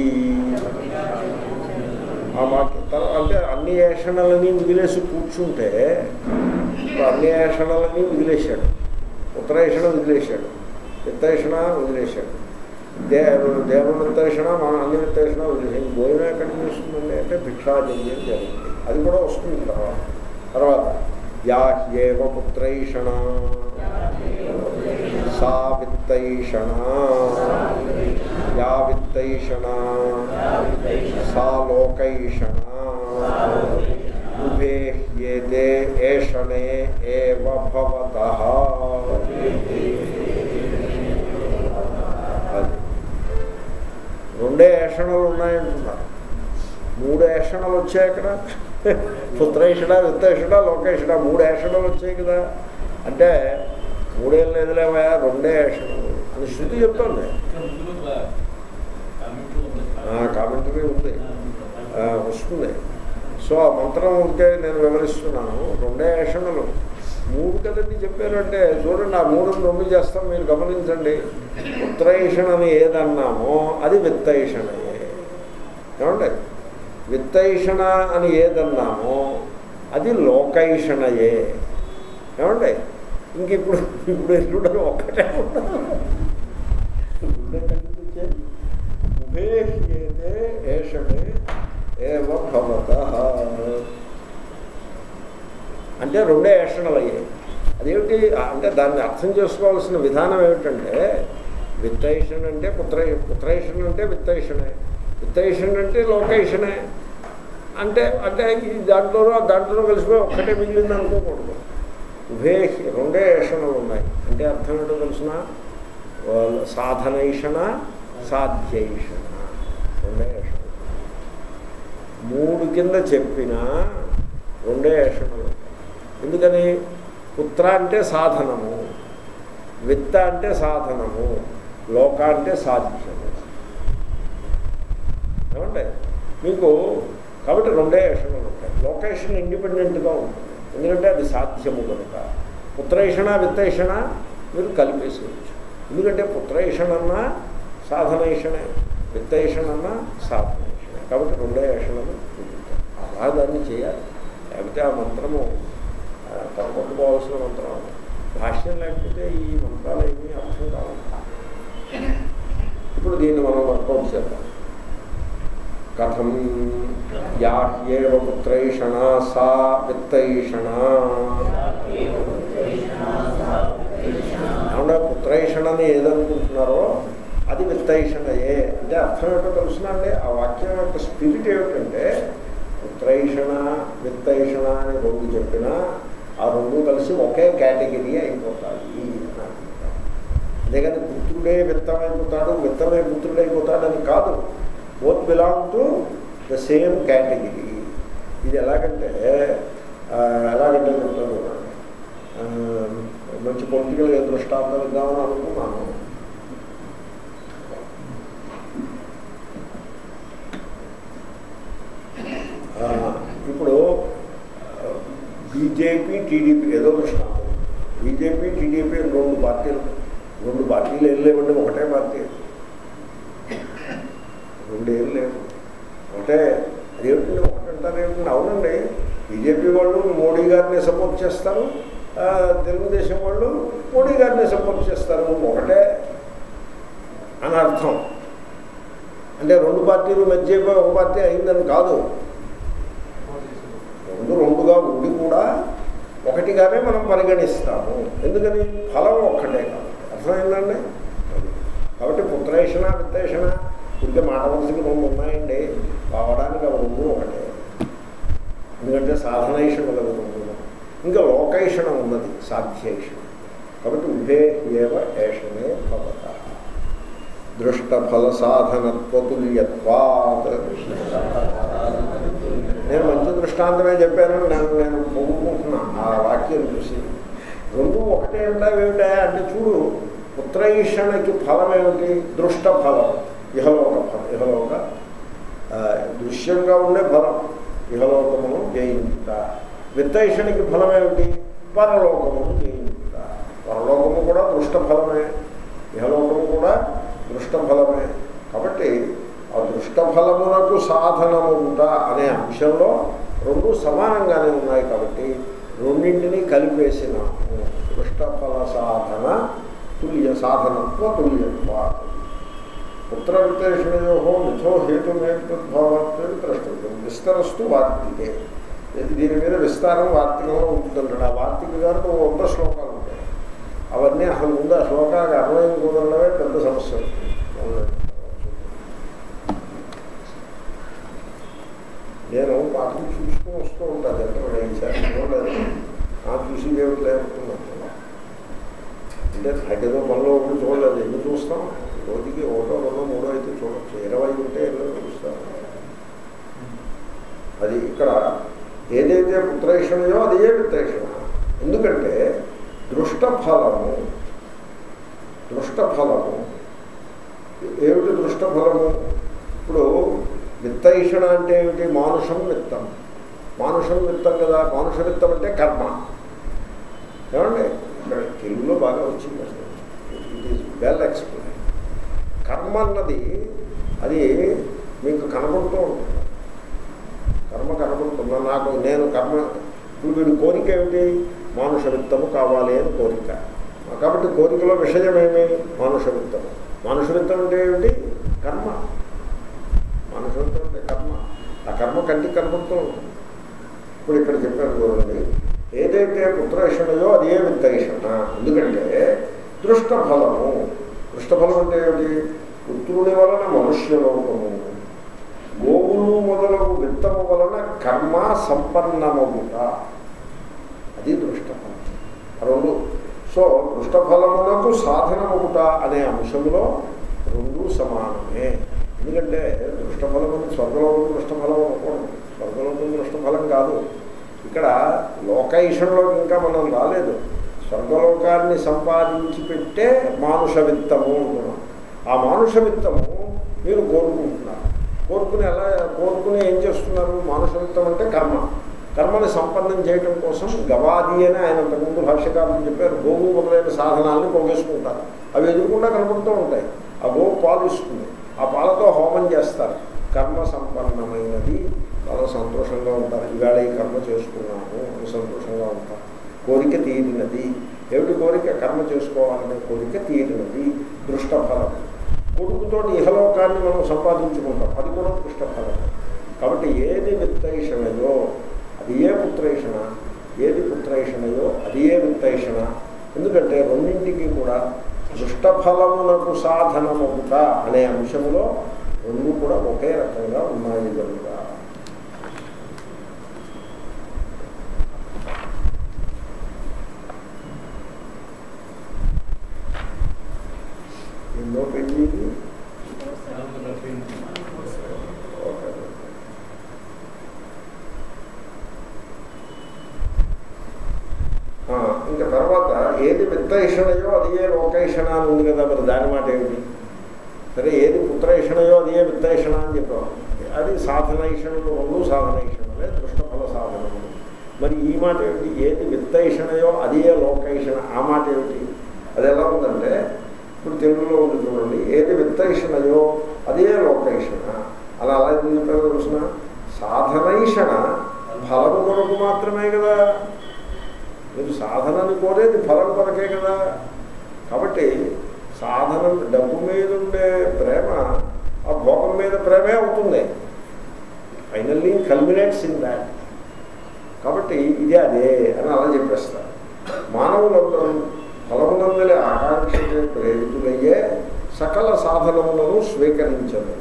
ఆ మాట తర్- అంటే అన్ని ఏషణలని వదిలేసి కూర్చుంటే ఇప్పుడు అన్ని ఏషణలని వదిలేశాడు ఉత్తరేషణ వదిలేశాడు విత్తేషణ వదిలేశాడు దే దేవవిత్తేషణ మన అన్ని విత్తేషణ వదిలేసాడు భోజనం ఎక్కడికి వస్తుందండి అంటే భిక్షాచర్యం జరుగుతుంది అది కూడా వస్తుంది తర్వాత తర్వాత యా హ్యేవ పుత్రైషణ సా విత్తైషణ యా విత్తైషణ సా లోకైషణ ఉభే హ్యేతే ఏషణే ఏవ భవతః అది రెండే ఏషణలు ఉన్నాయంటున్నారు మూడు ఏషణలు వచ్చాయి అక్కడ పుత్రేషణ విత్తేషణ లోకేషణ మూడు ఏషణలు వచ్చాయి కదా అంటే మూడేం లేదులేవా రెండే ఏషణలు అని శృతి చెప్తుంది కామెంటరీ ఉంది ఆ, వస్తుంది సో ఆ మంత్రం ఉంటే నేను వివరిస్తున్నాను రెండే ఏషణలు మూడు కదండి చెప్పారంటే చూడండి ఆ మూడు రెండు చేస్తాం మీరు గమనించండి ఉత్తరైషణని ఏదన్నామో అది విత్తైషణయే ఏమండి విత్తైషణ అని ఏదన్నామో అది లోకైషణయే ఏమండి ఇంక ఇప్పుడు ఇప్పుడు ఎల్లుడని ఒక్కటే ఉండదు రెండే కనిపించాయి. ఉభే హ్యేతే ఏషణే ఏవ భవత అంటే రెండే ఏషణలు అయ్యాయి అదేమిటి అంటే దాన్ని అర్థం చేసుకోవాల్సిన విధానం ఏమిటంటే విత్తైషన్ అంటే పుత్ర పుత్రైషన్ అంటే విత్తైషణే విత్తైషన్ అంటే లోకేషణే అంటే అంటే ఈ దాంట్లోనూ ఆ దాంట్లోనూ కలిసిపోయి ఒక్కటే మిగిలింది అనుకోకూడదు ఉభే రెండే ఏషణలు ఉన్నాయి అంటే అర్థం ఏంటో తెలిసిన సాధనైషణ సాధ్యైషణ రెండే ఏషణలు మూడు కింద చెప్పిన రెండే ఏషణలు ఎందుకని పుత్ర అంటే సాధనము విత్త అంటే సాధనము లోక అంటే సాధ్యము ఏమంటే మీకు కాబట్టి రెండే యషణలు ఉంటాయి లొకేషన్ ఇండిపెండెంట్గా ఉంటుంది ఎందుకంటే అది సాధ్యము కనుక పుత్రేషణ విత్తేషణ మీరు కలిపేసేయచ్చు ఎందుకంటే పుత్రేషణన్నా సాధనేషణే విత్తేషణన్నా సాధనేషణే కాబట్టి రెండే యషణలు చూపించారు అలా దాన్ని చేయాలి లేకపోతే ఆ మంత్రము ఆ, తలపట్టుకోవాల్సిన మంత్రం భాష్యం లేకపోతే ఈ మంత్రాలు ఏమీ అర్థం కావాలి ఇప్పుడు దీన్ని మనం వర్కౌట్ చేద్దాం కథం యాహ్యేవ పుత్రైషణ సా విత్తైషణ ఏమన్నా పుత్రైషణని ఏదనుకుంటున్నారో అది విత్తైషణయే అంటే అర్థం ఏంటో తెలుసునండి ఆ వాక్యం యొక్క స్పిరిట్ ఏమిటంటే పుత్రైషణ విత్తైషణ అని రెండు చెప్పినా ఆ రెండు కలిసి ఒకే కేటగిరీ అయిపోతాయి అని అనుకుంటాను అంతేగాని పుత్రుడే విత్తమైపోతాడు విత్తమే పుత్రుడైపోతాడని కాదు both belong to the same category ఇది ఎలాగంటే ఆ, ఎలాగంటే చెప్తాను చూడండి. ఆ, మంచి పొలిటికల్ దృష్టాంతం ఇద్దామని అనుకున్నాను ఆ, ఇప్పుడు బీజేపీ టీడీపీ ఏదో దృష్టాంతం బీజేపీ టీడీపీ రెండు పార్టీలు రెండు పార్టీలు ఏం లేవండి ఒకటే పార్టీ రెండు ఏం లేవు ఒకటే అదేమిటండి ఒకటంటారు ఏమిటండి అవునండి బీజేపీ వాళ్ళు మోడీ గారిని సపోర్ట్ చేస్తారు ఆ, తెలుగుదేశం వాళ్ళు మోడీ గారిని సపోర్ట్ చేస్తారు ఒకటే అని అర్థం అంటే రెండు పార్టీలు మధ్య ఒక పార్టీ అయిందని కాదు రెండు రెండుగా ఉండి కూడా ఒకటిగానే మనం పరిగణిస్తాము ఎందుకని ఫలం ఒక్కటే కాబట్టి అర్థమైందండి కాబట్టి పుత్రేషణ విత్తేషణ ఇంకే మాట వలసకి రెండు ఉన్నాయండి కావడానికి అవి రెండు ఒకటే ఎందుకంటే సాధనైషణ కలదు రెండు ఇంకా లోకైషణ ఉన్నది సాధ్యైషణ కాబట్టి ఉభే ఏవ ఏషణే భవత దృష్టఫల సాధనత్వతుల్యత్వాత్ నేను మంచి దృష్టాంతమే చెప్పాను నేను నేను పొగుకుంటున్నా ఆ వాక్యం చూసి రెండు ఒకటే ఉంటావేమిటా అంటే చూడు పుత్రైషణకి ఫలం ఏమిటి దృష్ట ఫలం ఇహలోక ఫలం ఇహలోక ఆ, దృశ్యంగా ఉండే ఫలం ఇహలోకమును జయించుట విత్తైషణికి ఫలం ఏమిటి పరలోకమును జయించుట పరలోకము కూడా దృష్ట ఫలమే ఇహలోకము కూడా దృష్ట ఫలమే కాబట్టి ఆ దృష్ట ఫలమునకు సాధనముట అనే అంశంలో రెండు సమానంగానే ఉన్నాయి కాబట్టి రెండింటినీ కలిపేసినాము దృష్టఫల సాధన తుల్య సాధనత్వ తుల్యత్వ పుత్ర విశేషణయో మిథో హేతుమేతద్భావాత్మే ద్రష్టవ్యం విస్తరస్తు వార్తికే దీని మీద విస్తారం వార్తికంలో ఉంటుందంటాడు ఆ వార్తిక గారు ఓ వంద శ్లోకాలు ఉంటాయి అవన్నీ అసలు ముందు ఆ శ్లోకానికి అన్వయం కుదరడమే పెద్ద సమస్య అవునండి. నేను పాఠం చూసుకుని వస్తూ ఉంటాను ఎంత ఈసారి చూడలేదు ఆ చూసి ఏమిటి లేనుకున్నాను అంటే నాకేదో మనలో ఒకటి చూడలేదు ఎన్ని చూస్తాం రోజుకి ఒకటో రెండో మూడో అయితే చూడొచ్చు ఇరవై ఉంటే ఎన్నో చూస్తాం అది ఇక్కడ ఏదైతే పుత్రేషణయో అదే విత్రేషణ ఎందుకంటే దృష్ట ఫలము దృష్ట ఫలము ఏమిటి దృష్ట ఫలము ఇప్పుడు విత్తైషణ అంటే ఏమిటి మానుషం విత్తం మానుషం విత్తం కదా మానుష విత్తం అంటే కర్మ ఏమండి ఇక్కడ తెలుగులో బాగా వచ్చింది అసలు ఇట్ ఈస్ వెల్ ఎక్స్ప్లెయిన్ కర్మ అన్నది అది మీకు కనబడుతూ ఉంటుంది కర్మ కనబడుతున్నా నాకు నేను కర్మ ఇప్పుడు వీడి కోరిక ఏమిటి మానుష విత్తము కావాలి అని కోరిక కాబట్టి కోరికలో విషయం ఏమి మానుష విత్తము మానుష విత్తం అంటే ఏమిటి కర్మ మానుష విత్తం అంటే కర్మ ఆ కర్మ కంటికి కనబడుతూ ఉంటుంది ఇప్పుడు ఇక్కడ చెప్పాను చూడండి ఏదైతే పుత్రేషణయో అదే విత్తైషణ ఎందుకంటే దృష్టఫలము దృష్టఫలం అంటే ఏమిటి పుత్రుని వలన మనుష్యలోకము గోవులు మొదలగు విత్తము వలన కర్మ సంపన్నమగుట అది దృష్టఫలం రెండు సో దృష్టఫలమునకు సాధనమగుట అనే అంశంలో రెండు సమానమే ఎందుకంటే దృష్టఫలం స్వర్గలోకం దృష్టఫలం అనుకోండి స్వర్గలోకం దృష్టఫలం కాదు ఇక్కడ లోకైషంలోకి ఇంకా మనం రాలేదు స్వర్గలోకాన్ని సంపాదించి పెట్టే మానుష విత్తము అంటున్నాం ఆ మానుష విత్తము మీరు కోరుకుంటున్నారు కోరుకుని ఎలా కోరుకుని ఏం చేస్తున్నారు మానుషత్వం అంటే కర్మ కర్మని సంపన్నం చేయడం కోసం గవాది అని ఆయన అంతకుముందు భాష్యకారులు చెప్పారు గోవు మొదలైన సాధనాలను పోగేసుకుంటారు అవి ఎదురుకుండా కనపడుతూ ఉంటాయి ఆ గోవు పాలు ఇస్తుంది ఆ పాలతో హోమం చేస్తారు కర్మ సంపన్నమైనది చాలా సంతోషంగా ఉంటారు ఈవేళ ఈ కర్మ చేసుకున్నాము అని సంతోషంగా ఉంటారు కోరిక తీరినది ఏమిటి కోరిక కర్మ చేసుకోవాలనే కోరిక తీరినది దృష్టఫలం కొడుకుతో ఇహలోకాన్ని మనం సంపాదించుకుంటాం అది కూడా దృష్టఫలం కాబట్టి ఏది విత్తైషణయో అది ఏ పుత్రైషణ ఏది పుత్రైషణయో అది ఏ విత్తైషణ ఎందుకంటే రెండింటికి కూడా దృష్టఫలమునకు సాధనమవుట అనే అంశములో రెండు కూడా ఒకే రకంగా ఉన్నాయి కనుక ఎన్నో పెళ్లి ఓకే ఆ, ఇంకా తర్వాత ఏది విత్తైషణయో అది ఏ లోకైషణ అని ఉంది కదా మరి దాని మాట ఏమిటి సరే ఏది పుత్రైషణయో అది ఏ విత్తైషణ అని చెప్పాం అది సాధనైషణలు రెండు సాధనైషణలే దృష్టఫల సాధనములు మరి ఈ మాట ఏమిటి ఏది విత్తైషణయో అది ఏ లోకైషణ ఆ మాట ఏమిటి అది ఎలా ఉందంటే ఇప్పుడు తెలుగులో ఉంది చూడండి ఏది విత్తైషణయో అదే లోకైషణ అలా అలా ఎందుకు చెప్పారో తెలుసిన సాధనైషణ ఫలము కొరకు మాత్రమే కదా మీరు సాధనని కోరేది ఫలం కొరకే కదా కాబట్టి సాధన డబ్బు మీద ఉండే ప్రేమ ఆ భోగం మీద ప్రేమే అవుతుంది ఫైనల్లీ కల్మినేట్స్ ఇన్ దాట్ కాబట్టి ఇదే అదే అని అలా చెప్పేస్తారు మానవులందరూ ఫలమునందలే ఆకాంక్షకే ప్రేరితులయ్యే సకల సాధనములను స్వీకరించరు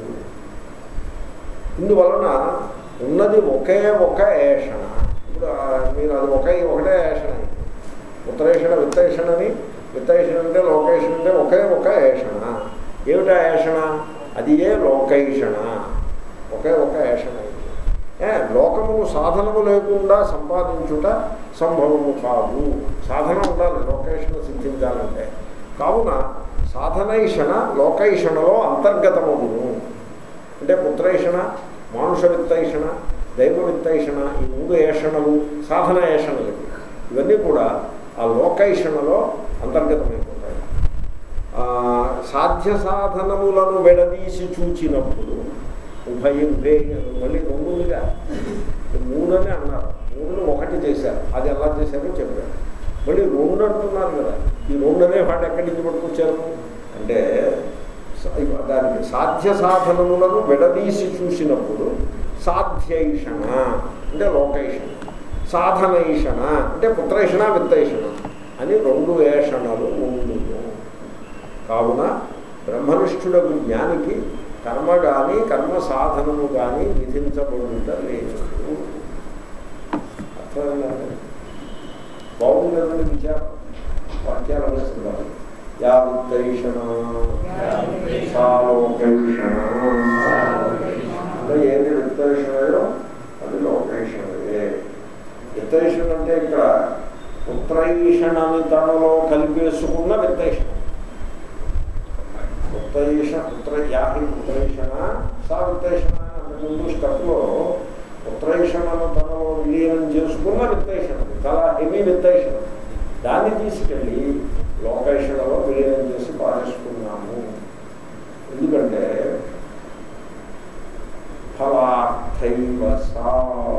ఇందువలన ఉన్నది ఒకే ఒక ఏషణ ఇప్పుడు ఆ, మీరు అది ఒకే ఒకటే ఏషణ ఉత్తరేషణ విత్తేషణని విత్తేషణ అంటే లోకేషణ అంటే ఒకే ఒక ఏషణ ఏమిటా ఏషణ అది ఏ లోకైషణ ఒకే ఒక ఏషణ ఇది. ఏ లోకమును సాధనము లేకుండా సంపాదించుట సంభవము కాదు సాధన ఉండాలి లోకేషణ సిద్ధించాలంటే కావున సాధనైషణ లోకైషణలో అంతర్గతమగును అంటే పుత్రైషణ మానుష విత్తైషణ దైవ విత్తైషణ ఈ మూడు ఏషణలు సాధన ఏషణలు ఇవి. ఇవన్నీ కూడా ఆ లోకైషణలో అంతర్గతమైపోతాయి ఆ, సాధ్య సాధనములను విడదీసి చూచినప్పుడు ఉభయం వే మళ్ళీ రెండుగా మూడని అన్నారు మూడును ఒకటి చేశారు అది ఎలా చేశారో చెప్పారు మళ్ళీ రెండు అంటున్నారు కదా ఈ రెండనే వాడు ఎక్కడి నుంచి పట్టుకొచ్చారు అంటే స- దానికి సాధ్య సాధనములను విడదీసి చూసినప్పుడు సాధ్యైషణ అంటే లోకైషణ సాధనైషణ అంటే పుత్రైషణ విత్తైషణ అని రెండు ఏషణలు ఉండును కావున బ్రహ్మనిష్ఠుడకు జ్ఞానికి కర్మ కానీ కర్మ సాధనము కానీ విధించబడుట లేదు అర్థమైందండి బాగుంది కదండి విచారం వాక్యాలు అనేస్తున్నారు యా విత్తైషణ సాలోకైషణ అంటే ఏది విత్తైషణయో అది లోకైషణయే విత్తైషణ అంటే ఇక్కడ పుత్రైషణని తనలో కలిపేసుకున్న విత్తైషణ ఉత్తైష పుత్ర యాహి పుత్రైషణ సా విత్తైషణ అని ముందు స్టెప్లో పుత్రైషణను తనలో విలీనం చేసుకున్న విత్తైషణ చాలా హెవీ విత్తైషణ దాన్ని తీసుకెళ్ళి లోకైషణలో విలీనం చేసి పారేసుకున్నాము ఎందుకంటే ఫలార్థైవ సా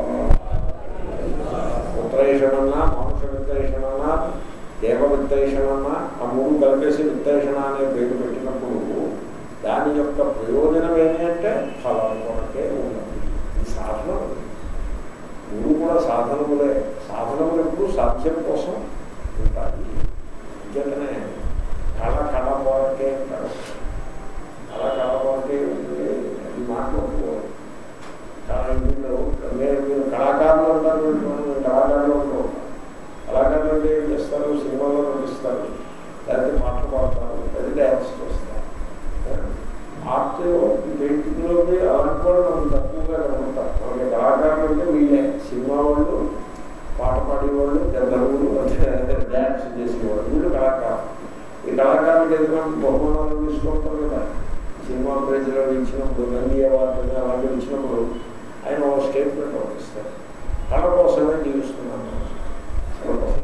పుత్రైషణన్నా మనుష విత్తైషణన్నా దేవ విత్తైషణన్నా ఆ మూడు కలిపేసి విత్తైషణ అనే పేరు పెట్టినప్పుడు దాని యొక్క ప్రయోజనం ఏమి అంటే ఫలం కొరకే ఉన్నది ఇది సాధన మూడు కూడా సాధనములే సాధనములు ఎప్పుడు సాధ్యం కోసం ఉంటాయి నిజంగానే కళ కళ కొరకే ఉంటారు కళ కళ కొరకే ఉంటే అది మాట్లాడుకోవాలి వీళ్ళు నేను మీరు కళాకారులు అంటారు వీళ్ళు కళాకారులు అంటారు కళాకారులు అంటే ఏం చేస్తారు సినిమాలో నటిస్తారు లేకపోతే పాటలు పాడతారు లేదా డ్యాన్స్ చేస్తారు ఆర్ట్ పెయింటింగ్లోకి అలాంటి కూడా మనం తక్కువగా కనుకుంటారు మనకి కళాకారులు అంటే వీళ్ళే సినిమా వాళ్ళు పాట పాడేవాళ్ళు గంధర్వులు డ్యాన్స్ చేసేవాళ్ళు వీళ్ళు కళాకారులు ఈ కళాకారులకు ఎదుగుతున్న బహుమానాలు తీసుకుంటారు కదా సినిమా ప్రైజ్లో ఇచ్చినప్పుడు నంది అవార్డు అలాంటి వచ్చినప్పుడు ఆయన ఒక స్టేట్మెంట్ పంపిస్తారు కళ కోసమే జీవిస్తున్నాను కళ కోసం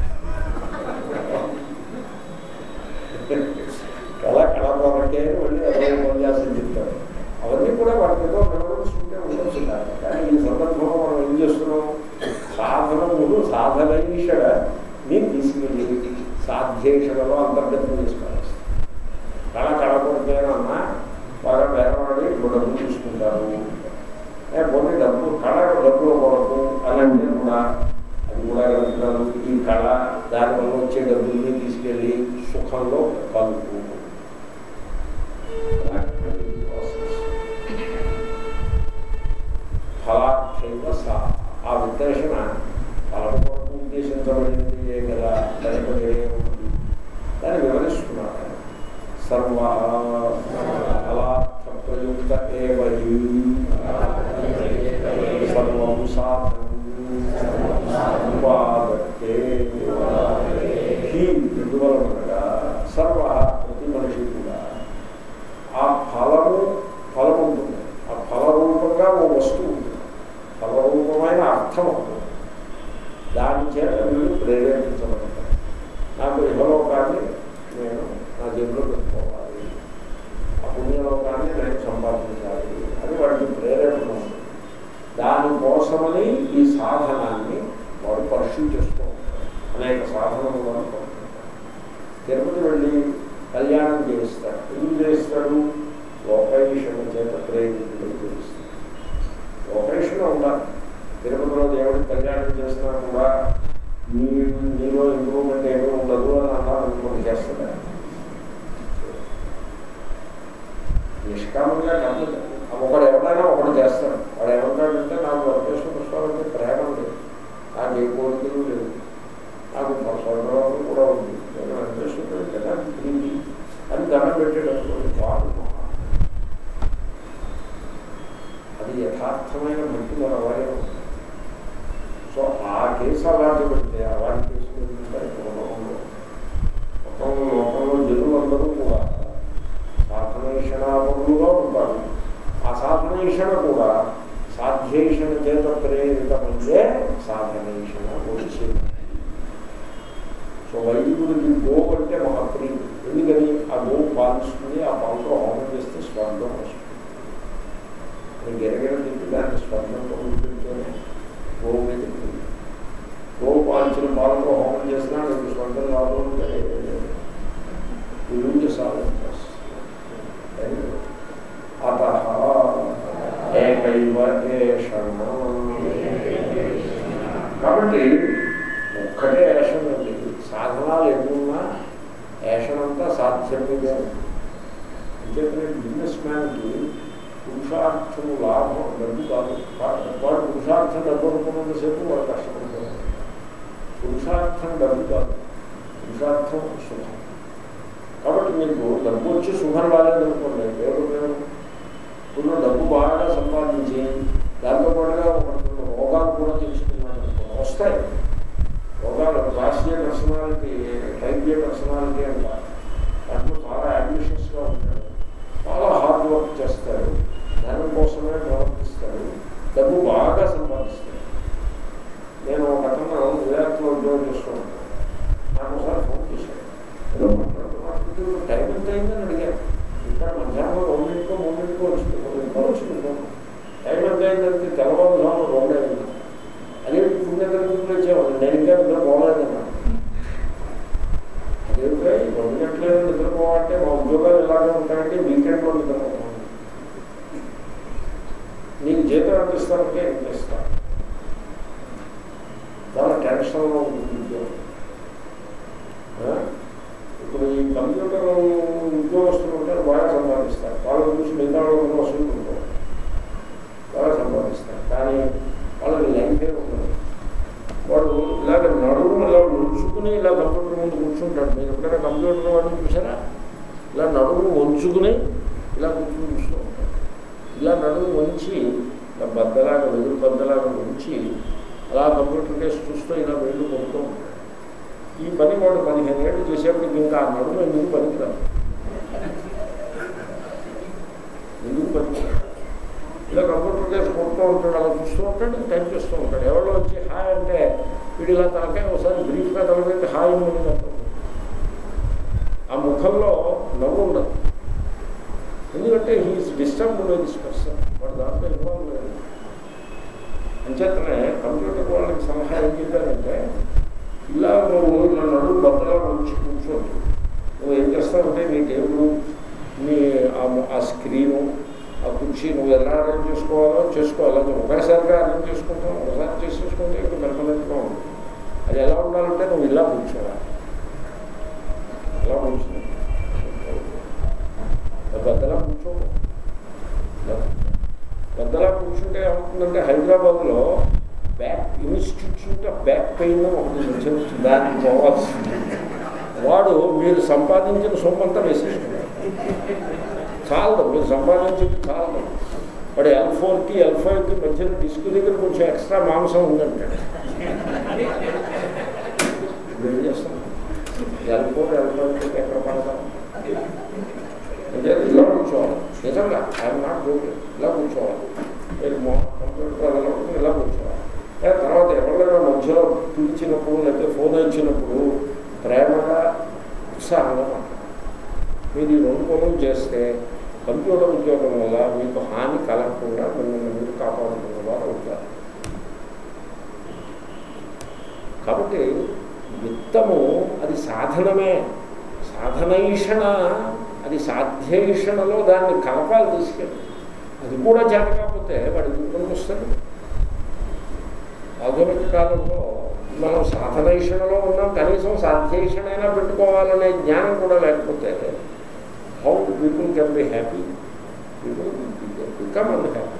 కళ కళ కొరకే మళ్ళీ అదే ఉపన్యాసం చెప్తారు అవన్నీ కూడా వాటికి ఏదో మెమరీస్ ఉంటే ఉండొచ్చు కాదు కానీ ఈ సందర్భంలో మనం ఏం చేస్తున్నాం సాధనములు సాధనైషడ నేను తీసుకెళ్ళి సాధ్యేషడలో అంతర్గతం చేసుకోవాలి కళ కళ కొరకేనన్నా బాగా బేరవాడి ఇప్పుడు డబ్బులు తీసుకుంటారు పోనీ డబ్బు కళ డబ్బుల కొరకు అలాంటివి కూడా అది కూడా కలుపుతారు ఈ కళ దానివల్ల వచ్చే డబ్బుల్ని తీసుకెళ్ళి సుఖంలో కలుపు ఫలాక్షైవ సా ఆ విశ్లేషణ ఫలం కొరకు ఉద్దేశించబడింది ఏ కదా దానిపై ఉంది దాన్ని వివరిస్తున్నారు ఆయన. సర్వ ఫలార్థ ప్రయుక్త ఏవ హి సర్వం సాధనం ఉపాదత్తే హి ఎందువలనగా సర్వ ప్రతి మనిషి కూడా ఆ ఫలము ఫలం ఉంటుంది ఆ ఫలరూపంగా ఓ వస్తువు ఉంటుంది ఫలరూపమైన అర్థం ఉంటుంది దాని చేత వీళ్ళు ప్రేరేపించబడతారు నాకు ఇహలోకాన్ని నేను నా జేబులో పెట్టుకోవాలి ఆ పుణ్యలోకాన్ని నేను సంపాదించాలి అని వాడికి ప్రేరేపణ ఉంది దానికోసమని ఈ సాధనాన్ని వాడు పర్ష్యూ చేస్తూ ఉంటాడు అనేక సాధనలు వాడు పడుతుంటాడు తిరుపతి వెళ్ళి కళ్యాణం చేయిస్తాడు ఎందుకు చేయిస్తాడు లోకైషణ చేత ప్రేరితులు చేయిస్తాడు లోకైషణ ఉండాలి తిరుపతిలో దేవుడికి కళ్యాణం చేసినా కూడా నీ నీలో ఇంప్రూవ్మెంట్ ఏమీ ఉండదు అని అన్నారు అనుకోండి చేస్తాడు నిష్కామంగా కాదు ఒకడు ఎవరైనా ఒకడు చేస్తాడు వాడు ఏమంటాడంటే నాకు వెంకటేశ్వర స్వామి అంటే ప్రేమ లేదు నాకు ఏ కోరికలు లేదు నాకు స్వర్గంలో కూడా ఉంది నేను వెంకటేశ్వరుడు అంటే నాకు ప్రీతి అని దండం పెట్టేటప్పుడు వాడు అది యథార్థమైన భక్తి మన వాడే ఉంది సో ఆ కేసు అలాంటి పెడితే అలాంటి కేసులు ఉంటాయి లోకంలో మొత్తం లోకంలో జనులందరూ కూడా సాధనేషణాపరులుగా ఉంటారు ఆ సాధనేషణ కూడా సాధ్యేషణ చేత ప్రేరితమయ్యే సాధనేషణ వచ్చింది సో వైదికుడికి గో అంటే మహాప్రీతి ఎందుకని ఆ గో పాలిస్తుంది ఆ పాలతో హోమం చేస్తే స్వర్గం వస్తుంది నేను గిరగిర తింటే దాన్ని స్వర్గంతో ఉంటుంటేనే గోవు మీద తింటుంది గోవు పాలించిన పాలతో హోమం చేసినా నీకు స్వర్గం రాదు అంటే ఇల్లు సాధన అత ఏకైవ ఏషణ కాబట్టి ఒక్కటే ఏషణ అండి సాధనాలు ఎన్నున్నా ఏషణంతా సాధ్యమే అంతేకాని బిజినెస్ మ్యాన్కి పురుషార్థము లాభం డబ్బు కాదు వాడు పురుషార్థం డబ్బు అనుకున్నంతసేపు వాడు కష్టపడతాడు పురుషార్థం డబ్బు కాదు పురుషార్థం సుఖం కాబట్టి మీకు డబ్బు వచ్చి శుభం రాలేదనుకోండి దేవుడు దేవుడు ఇప్పుడు డబ్బు బాగా సంపాదించి దాంతో పాటుగా ఒక రోగాలు కూడా తెలుసుకున్నాను అనుకోండి వస్తాయి రోగాలు రాష్ట్రీయ పర్సనాలిటీ టైప్ ఏ పర్సనాలిటీ అంటారు దాంట్లో చాలా అంబిషియస్గా ఉంటాడు చాలా హార్డ్ వర్క్ చేస్తాడు ధనం కోసమే ప్రవర్తిస్తాడు డబ్బు బాగా సంపాదిస్తాడు నేను ఒక అతను విరాట్లో ఉద్యోగం చేస్తూ ఉంటాను నాకు ఒకసారి ఫోన్ చేశాడు ఏదో మాట్లాడుతూ టైం ఎంత అయిందని అడిగాను ఇక్కడ మధ్యాహ్నం రెండింటికో మూడింటికో వచ్చింది ఇంకో వచ్చింది ఫోన్ టైం ఎంత అయిందంటే తెల్లవారుజాము రెండు అయింది అదే పుణ్య తరగతిలో వచ్చేవాడు నేను ఇంకా నిద్ర పోలేదన్నా అదేవిధంగా రెండు గంటల నిద్రపోవాలంటే మా ఉద్యోగాలు ఎలాగే ఉంటాయంటే వీకెండ్లో నిద్రపోవాలి నీకు జీతం ఎంత ఇస్తానంటే ఎంత ఇస్తాను చాలా టెన్షన్లో ఉంటుంది ఉద్యోగం ఇప్పుడు ఈ కంప్యూటర్ ఉద్యోగస్తులు ఉంటారు బాగా సంపాదిస్తారు వాళ్ళని చూసి మిగతా వాళ్ళ వసూలు ఉంటారు బాగా సంపాదిస్తారు కానీ వాళ్ళకి లైఫే ఉండదు వాడు ఇలాగ నడుము ఇలా ఉంచుకుని ఇలా కంప్యూటర్ ముందు కూర్చుంటాడు మీరు ఎప్పుడైనా కంప్యూటర్ వాడిని చూసారా ఇలా నడుము వంచుకుని ఇలా కూర్చుని చూస్తూ ఉంటాడు ఇలా నడుము వంచి ఇలా బద్దలాగా వెదురు బద్దలాగా ఉంచి అలా కంప్యూటర్ కేసు చూస్తూ ఇలా వెళ్ళి కొడుతూ ఉంటాడు ఈ పని వాడు పదిహేను ఏళ్ళు చేసేప్పటికి ఇంకా ఆ నడుము ఎందుకు పనికిరాదు ఎందుకు పనికిరాదు ఇలా కంప్యూటర్ కేసు కొడుతూ ఉంటాడు అలా చూస్తూ ఉంటాడు టైప్ చేస్తూ ఉంటాడు ఎవరో వచ్చి హాయ్ అంటే వీడు ఇలా తలకాయ ఒకసారి బ్రీఫ్గా తలపెట్టి హాయ్ ముందు ఆ ముఖంలో నవ్వు ఉండదు ఎందుకంటే he's disturb by this person వాడు దాంట్లో ఇన్వాల్వ్ లేదు అంచేతనే కంప్యూటర్ వాళ్ళకి సలహా ఏం చెప్పారంటే ఇలా నువ్వు నన్ను అడుగు బద్దలా ఉంచి కూర్చోండి నువ్వు ఏం చేస్తావంటే నీ టేబుల్ నీ ఆ ము- ఆ స్క్రీను ఆ కుర్చీ నువ్వు ఎలా అరేంజ్ చేసుకోవాలో చేసుకోవాలి అది ఒకసారిగా అరేంజ్ చేసుకుంటాం ఒకసారి చేసేసుకుంటే ఇంకా పెర్మనెంట్గా ఉంది అది ఎలా ఉండాలంటే నువ్వు ఇలా కూర్చోవాలి ఎలా కూర్చో బద్దలా కూర్చో ఇలా కూర్చో. బద్దలా కూర్చుంటే ఏమవుతుందంటే హైదరాబాద్లో back institute of back pain అని ఒకటి వచ్చింది దానికి పోవాల్సింది వాడు మీరు సంపాదించిన సొమ్మంతా వేసేసుకున్నాడు చాలదు మీరు సంపాదించింది చాలదు వాడు ఎల్ ఫోర్కి ఎల్ ఫైవ్కి మధ్యన డిస్క్ దగ్గర కొంచెం ఎక్స్ట్రా మాంసం ఉందంటాడు ఏం చేస్తాం ఎల్ ఫోర్ ఎల్ ఫైవ్కి ఎక్కడ పడతాం అంటే ఇలా కూర్చోవాలి నిజంగా ఐఎమ్ నాట్ జోకింగ్ ఇలా కూర్చోవాలి మీరు మో కంప్యూటర్ అలా ఉంటుంది, ఇలా కూర్చోవాలి ఏ తర్వాత ఎవరైనా మధ్యలో పిలిచినప్పుడు లేకపోతే ఫోన్ ఇచ్చినప్పుడు ప్రేమగా ఉత్సాహంగా మాట్లాడాలి మీరు ఈ రెండు పనులు చేస్తే కంప్యూటర్ ఉద్యోగం వల్ల మీకు హాని కలగకుండా మిమ్మల్ని మీరు కాపాడుకున్న వారు అవుతారు కాబట్టి విత్తము అది సాధనమే సాధనైషణ అది సాధ్యైషణలో దాన్ని కలపాలి తీసుకెళ్ళి అది కూడా చేత కాకపోతే వాడి దుఃఖం వస్తుంది ఆధునిక కాలంలో మనం సాధనైషణలో ఉన్నాం కనీసం సాధ్యైషణైనా పెట్టుకోవాలనే జ్ఞానం కూడా లేకపోతే how people can be happy people become unhappy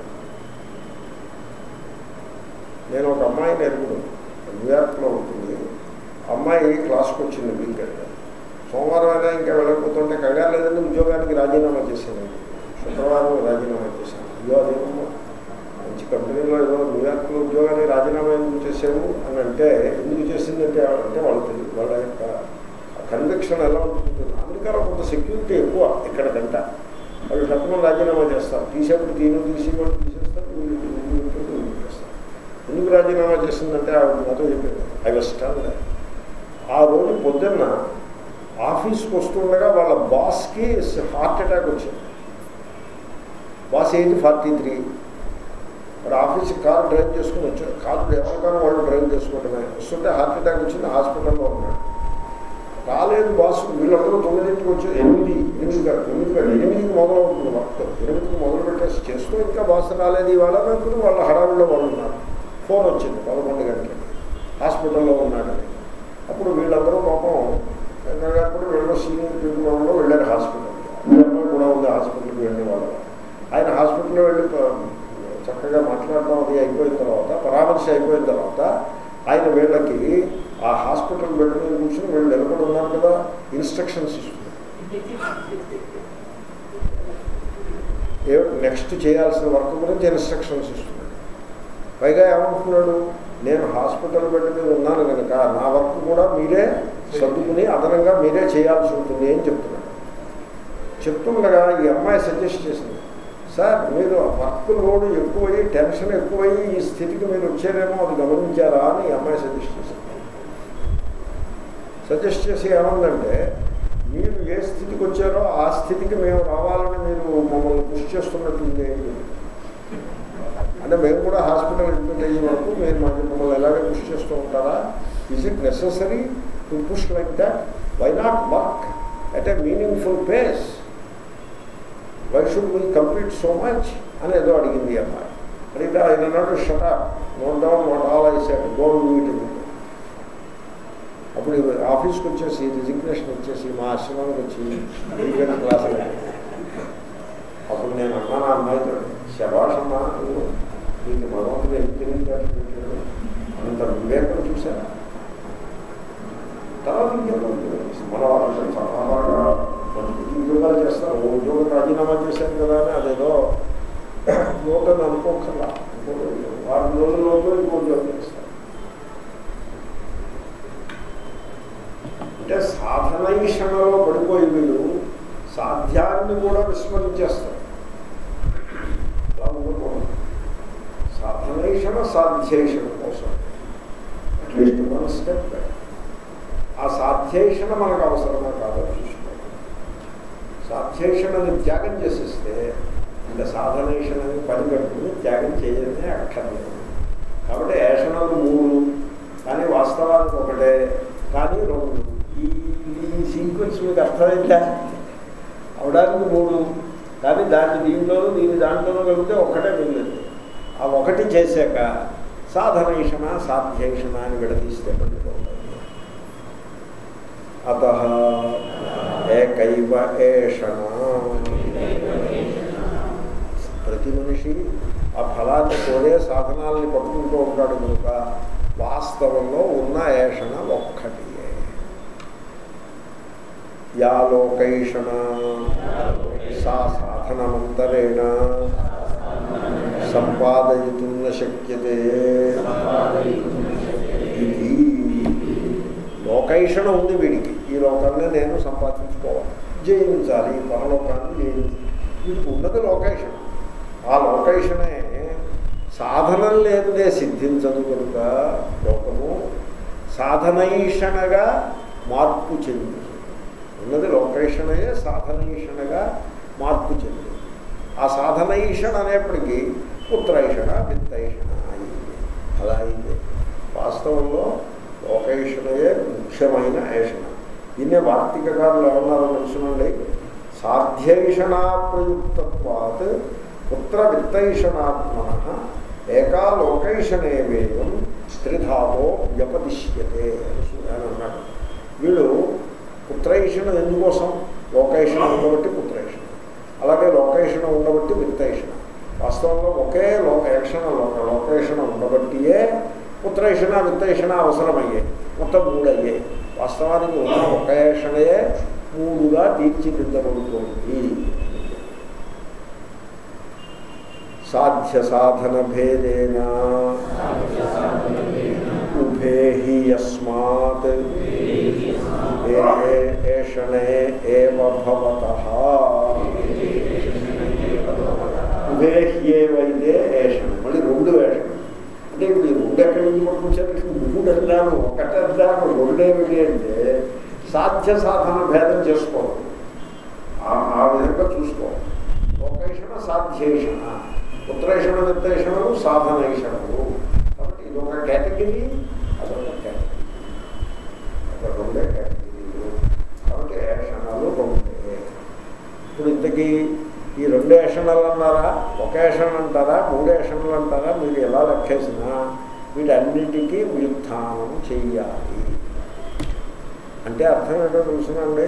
నేను ఒక అమ్మాయిని ఎరుగుడు న్యూయార్క్లో ఉంటుంది అమ్మాయి క్లాస్కి వచ్చింది వీకెండ్ సోమవారం అయినా ఇంకా వెళ్ళకపోతుంటే కంగారు లేదండి ఉద్యోగానికి రాజీనామా చేశాను శుక్రవారం రాజీనామా చేశాను అయ్యో అదేమో మంచి కంపెనీలో ఏదో న్యూయార్క్లో ఉద్యోగానికి రాజీనామా ఎందుకు చేసావు అని అంటే ఎందుకు చేసిందంటే అంటే వాళ్ళు తెలియదు వాళ్ళ యొక్క కన్విక్షన్ ఎలా ఉంటుంది అమెరికాలో కొంత సెక్యూరిటీ ఎక్కువ ఇక్కడ కంట వాళ్ళు తప్పకుండా రాజీనామా చేస్తారు తీసేప్పుడు తీను తీసేవాళ్ళు తీసేస్తారు వీళ్ళు వీళ్ళు వీళ్ళు చేస్తారు ఎందుకు రాజీనామా చేసిందంటే ఆవిడ నాతో చెప్పింది ఐ వాజ్ స్టాండ్ ఆ రోజు పొద్దున్న ఆఫీస్కి వస్తుండగా వాళ్ళ బాస్కి హార్ట్ అటాక్ వచ్చింది బాస్ ఏజ్ ఫార్టీ త్రీ వాడు ఆఫీస్కి కారు డ్రైవ్ చేసుకుని వచ్చాడు కారు ఎవరికైనా వాళ్ళు డ్రైవ్ చేసుకోవడమే వస్తుంటే హార్ట్ అటాక్ వచ్చింది హాస్పిటల్లో ఉన్నాడు రాలేదు బాస్ వీళ్ళందరూ తొమ్మిదింటికి వచ్చి ఎనిమిది ఎనిమిది కాదు తొమ్మిది కాదు ఎనిమిదికి మొదలు అవుతుంది వర్క్ ఎనిమిదికి మొదలు పెట్టేసి చేస్తూ ఇంకా బాస్ రాలేదు ఇవాళ అనుకుని వాళ్ళ హడావిలో వాళ్ళు ఉన్నారు ఫోన్ వచ్చింది పదకొండు గంటలకి హాస్పిటల్లో ఉన్నాడని అప్పుడు వీళ్ళందరూ పాపం అప్పుడు వీళ్ళు సీనియర్ పీపుల్ వాళ్ళు వెళ్ళారు హాస్పిటల్కి అమ్మాయి కూడా ఉంది హాస్పిటల్కి వెళ్ళిన వాళ్ళు ఆయన హాస్పిటల్లో వెళ్ళి ప- చక్కగా మాట్లాడడం అది అయిపోయిన తర్వాత పరామర్శ అయిపోయిన తర్వాత ఆయన వీళ్ళకి ఆ హాస్పిటల్ బెడ్ మీద కూర్చొని వీళ్ళు నిలబడి ఉన్నారు కదా ఇన్స్ట్రక్షన్స్ ఇస్తున్నారు ఏ నెక్స్ట్ చేయాల్సిన వర్క్ గురించి ఇన్స్ట్రక్షన్స్ ఇస్తున్నాడు పైగా ఏమంటున్నాడు నేను హాస్పిటల్ బెడ్ మీద ఉన్నాను కనుక నా వర్క్ కూడా మీరే సర్దుకుని అదనంగా మీరే చేయాల్సి ఉంటుంది అని చెప్తున్నాడు చెప్తుండగా ఈ అమ్మాయి సజెస్ట్ చేసింది సార్ మీరు వర్క్ లోడ్ ఎక్కువయ్యి టెన్షన్ ఎక్కువయ్యి ఈ స్థితికి మీరు వచ్చారేమో అది గమనించారా అని ఈ అమ్మాయి సజెస్ట్ చేసింది సజెస్ట్ చేసి ఏమందంటే మీరు ఏ స్థితికి వచ్చారో ఆ స్థితికి మేము రావాలని మీరు మమ్మల్ని కృషి చేస్తున్నట్టుంది అంటే మేము కూడా హాస్పిటల్ అడ్మిట్ అయ్యే వరకు మీరు మాకు మమ్మల్ని ఎలాగే పుష్ చేస్తూ ఉంటారా is it necessary to push like that why not work at a meaningful pace why should we complete so much అని ఏదో అడిగింది ఈ అమ్మాయి అడిగితే ఆయన అన్నాడు shut up note down what all I said don't meet అప్పుడు ఇవి ఆఫీస్కి వచ్చేసి రిజిగ్నేషన్ వచ్చేసి మా ఆశ్రమానికి వచ్చి వీకెండ్ క్లాసులు అప్పుడు నేను అన్నాను ఆ అమ్మాయితో శభాష్ అమ్మా నువ్వు నీకు భగవంతుడు ఎంత తెలియదు పెట్టాడు అంత వివేకం చూసారా తర్వాత ఇంకేమో మన వాళ్ళు చాలా బాగా మంచి ఉద్యోగాలు చేస్తారు ఓ ఉద్యోగం రాజీనామా చేశాను కదా అని అదేదో యువతను అనుకోకల్లా వారం రోజుల్లోపు ఇంకో ఉద్యోగం చేస్తారు అంటే సాధనైషణలో పడిపోయి వీళ్ళు సాధ్యాన్ని కూడా విస్మరించేస్తారు అలా ఉండకూడదు సాధనైషణ సాధ్యైషణ కోసం అట్లీస్ట్ వన్ స్టెప్ బ్యాక్ ఆ సాధ్యైషణ మనకు అవసరమా కాదో చూసుకోవాలి సాధ్యైషణని త్యాగం చేసేస్తే ఇంకా సాధనైషణని పని కట్టుకుని త్యాగం చేయడమే అక్కర్లేదు కాబట్టి ఏషణలు మూడు కానీ వాస్తవానికి ఒకటే కానీ రెండు ఈ ఈ సీక్వెన్స్ మీకు అర్థమైందా అవడానికి మూడు కానీ దాన్ని దీంట్లోనూ దీని దాంట్లోనూ కలిపితే ఒకటే మిగిలింది ఆ ఒకటి చేశాక సాధనైషణ సాధ్యైషణ అని విడదీస్తే పండుకోవాలి అత ఏకైవ ఏషణ ప్రతి మనిషి ఆ ఫలాన్ని కోరే సాధనాలని పట్టుకుంటూ ఉంటాడు కనుక వాస్తవంలో ఉన్న ఏషణ ఒక్కటియే యా లోకైషణ సా సాధనమంతరేణ సంపాదయితుం న శక్యతే ఇది లోకైషణ ఉంది వీడికి ఈ లోకాన్ని నేను సంపాదించుకోవాలి జయించాలి ఈ పరలోకాన్ని జయించాలి వీడికి ఉన్నది లోకైషణ ఆ లోకైషణే సాధనం లేదే సిద్ధించదు కనుక లోకము సాధనైషణగా మార్పు చెంది ఉన్నది లోకైషణయే సాధనైషణగా మార్పు చెంది ఆ సాధనైషణ అనేప్పటికీ పుత్రైషణ విత్తైషణ అయింది అలా అయింది వాస్తవంలో లోకైషణయే ముఖ్యమైన ఏషణ దీన్నే వార్తికకారులు ఏమన్నారో తెలుసునండి సాధ్యైషణా ప్రయుక్తత్వాత్ పుత్ర విత్తైషణాత్మన ఏకా లోకైషణే వేయం త్రిధాతో వ్యపదిశ్యతే అని అన్నాడు వీళ్ళు పుత్రైషణ ఎందుకోసం లోకైషణ ఉండబట్టి పుత్రైషణ అలాగే లోకేషణ ఉండబట్టి విత్తైషణ వాస్తవంలో ఒకే లోకేషణ లోక లోకేషణ ఉండబట్టియే పుత్రైషణ విత్తైషణ అవసరమయ్యాయి మొత్తం మూడు అయ్యాయి వాస్తవానికి ఉన్న ఒక ఏషణయే మూడుగా తీర్చిదిద్దబడుతోంది సాధ్య సాధన భేదేన ఉభే హి యస్మాత్ ఏషణే ఏవ భవతః ఉభే హ్యేవైతే ఏషణ మళ్ళీ రెండు వేషణ అంటే ఇప్పుడు ఈ రెండు ఎక్కడి నుంచి పట్టుకొచ్చారు మూడు అన్నాను ఒకటి అన్నాను రెండేమిటి అంటే సాధ్య సాధన భేదం చేసుకోవాలి ఆ విధంగా చూసుకోవాలి లోకేషణ సాధ్యేషణ ఉత్తరేషణ విత్తేషణలు సాధనైషణలు కాబట్టి ఇది ఒక కేటగిరీ అదొక కేటగిరీ ఒక రెండే కేటగిరీలు కాబట్టి ఏషణలు రెండే ఇప్పుడు ఇంతకీ ఈ రెండు ఏషణలు అన్నారా ఒక ఏషణ అంటారా మూడు ఏషణలు అంటారా మీరు ఎలా లెక్కేసినా వీటన్నిటికీ వ్యుత్థానం చెయ్యాలి అంటే అర్థం ఏంటో తెలుసునండి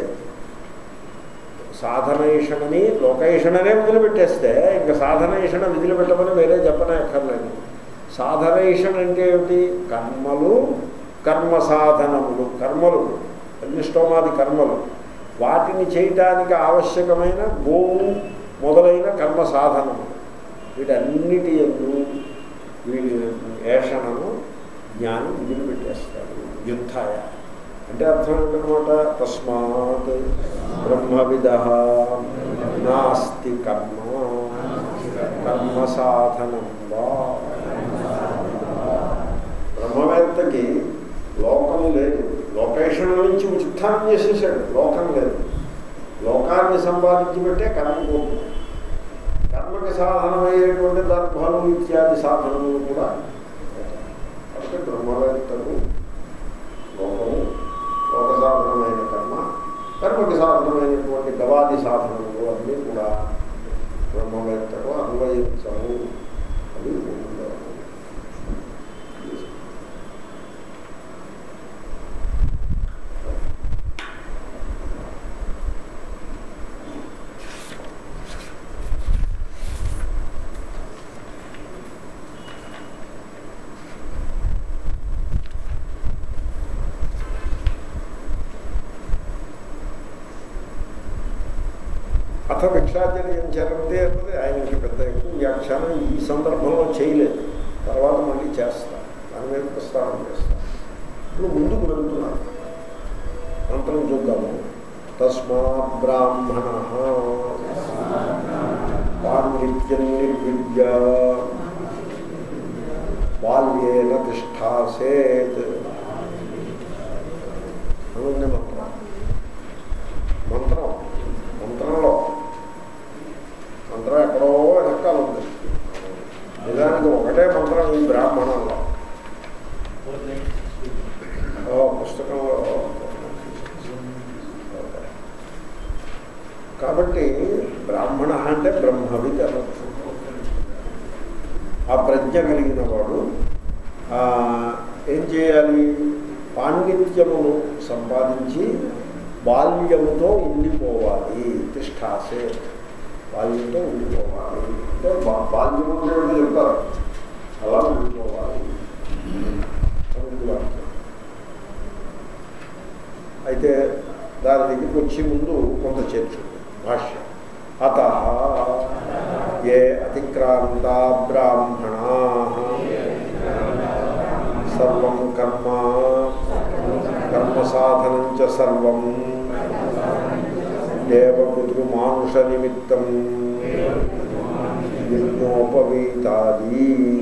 సాధనైషణని లోకైషణనే వదిలిపెట్టేస్తే ఇంకా సాధనైషణ వదిలిపెట్టమని వేరే చెప్పనే అక్కర్లేదు సాధనైషణ అంటే ఏమిటి కర్మలు కర్మ సాధనములు కర్మలు అగ్నిష్టోమాది కర్మలు వాటిని చేయటానికి ఆవశ్యకమైన గోవు మొదలైన కర్మ సాధనము వీటన్నిటి ఎందు వీడి ఏషణను జ్ఞానం వదిలిపెట్టేస్తాడు యుద్ధాయ అంటే అర్థం ఏంటనమాట తస్మాత్ బ్రహ్మవిద నాస్తి కర్మ కర్మ సాధనం వా బ్రహ్మవేత్తకి లోకం లేదు లోకేషణ నుంచి ఉత్థానం చేసేసాడు లోకం లేదు లోకాన్ని సంపాదించి పెట్టే కర్మ పోతుంది కర్మకి సాధనమయ్యేటువంటి దర్భాలు ఇత్యాది సాధనములు కూడా కాబట్టి బ్రహ్మవేత్తకు లోకము లోక సాధనమైన కర్మ కర్మకి సాధనమైనటువంటి గవాది సాధనములు అన్నీ కూడా బ్రహ్మవేత్తకు అన్వయించము అవి ఉండవు అథ భిక్షాచర్యం చరంతే అన్నది ఆయనకి పెద్ద ఎక్కువ వ్యాఖ్యానం ఈ సందర్భంలో చేయలేదు తర్వాత మళ్ళీ చేస్తా దాని మీద ప్రస్తావన చేస్తా ఇప్పుడు ముందుకు వెళ్తున్నాను మంత్రం చూద్దాము తస్మా బ్రాహ్మణ పాండిత్యం నిర్విద్య బాల్యేన తిష్టాసేత్ అని ఉంది మంత్రం మంత్రం మంత్రంలో మంత్రం ఎక్కడో వెనకాల ఉంది నిజానికి ఒకటే మంత్రం ఈ బ్రాహ్మణంలో ఓ పుస్తకంలో కాబట్టి బ్రాహ్మణ అంటే బ్రహ్మవిత్ అనర్థం ఆ ప్రజ్ఞ కలిగిన వాడు ఆ, ఏం చేయాలి పాండిత్యమును సంపాదించి బాల్యముతో ఉండిపోవాలి తిష్టాసే బాల్యంతో ఉండిపోవాలి అంటే బా- బాల్యము అంటే ఏమిటో చెప్తారు అలా ఉండిపోవాలి అని ఉంది వాక్యం. అయితే దాని దగ్గరికి వచ్చే ముందు కొంత చర్చ ఉంది. భాష్యం అత ఏ అతిక్రాంత బ్రాహ్మణా సర్వం కర్మ కర్మ సాధనం చ సర్వం దేవపితృమానుష నిమిత్తం యజ్ఞోపవీతాది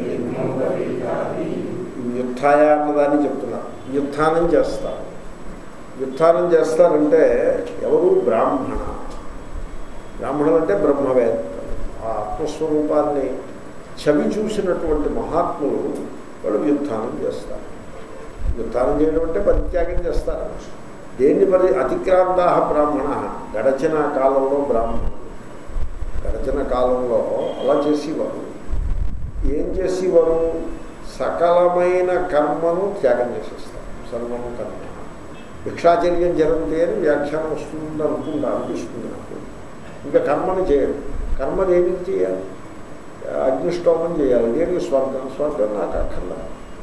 వ్యుత్థాయ అన్నదాన్ని చెప్తున్నారు వ్యుత్థానం చేస్తారు వ్యుత్థానం చేస్తారంటే ఎవరు బ్రాహ్మణ బ్రాహ్మణులు అంటే బ్రహ్మవేత్తలు ఆ ఆత్మస్వరూపాన్ని చవి చూసినటువంటి మహాత్ములు వాళ్ళు వ్యుత్థానం చేస్తారు వ్యుత్థానం చేయడం అంటే పరిత్యాగం చేస్తారు దేన్ని పరి అతిక్రాంతా బ్రాహ్మణ గడచిన కాలంలో బ్రాహ్మణులు గడచిన కాలంలో అలా చేసేవారు ఏం చేసేవారు సకలమైన కర్మను త్యాగం చేసేస్తారు సర్వము కర్మ భిక్షాచర్యం జరుగుతే అని వ్యాఖ్యానం వస్తుంది అనుకుంటా అనిపిస్తుంది నాకు ఇంకా కర్మను చేయరు కర్మను ఏమి చేయాలి అగ్నిష్టోమం చేయాలి దేనికి స్వర్గం స్వర్గం నాకు అక్కర్లా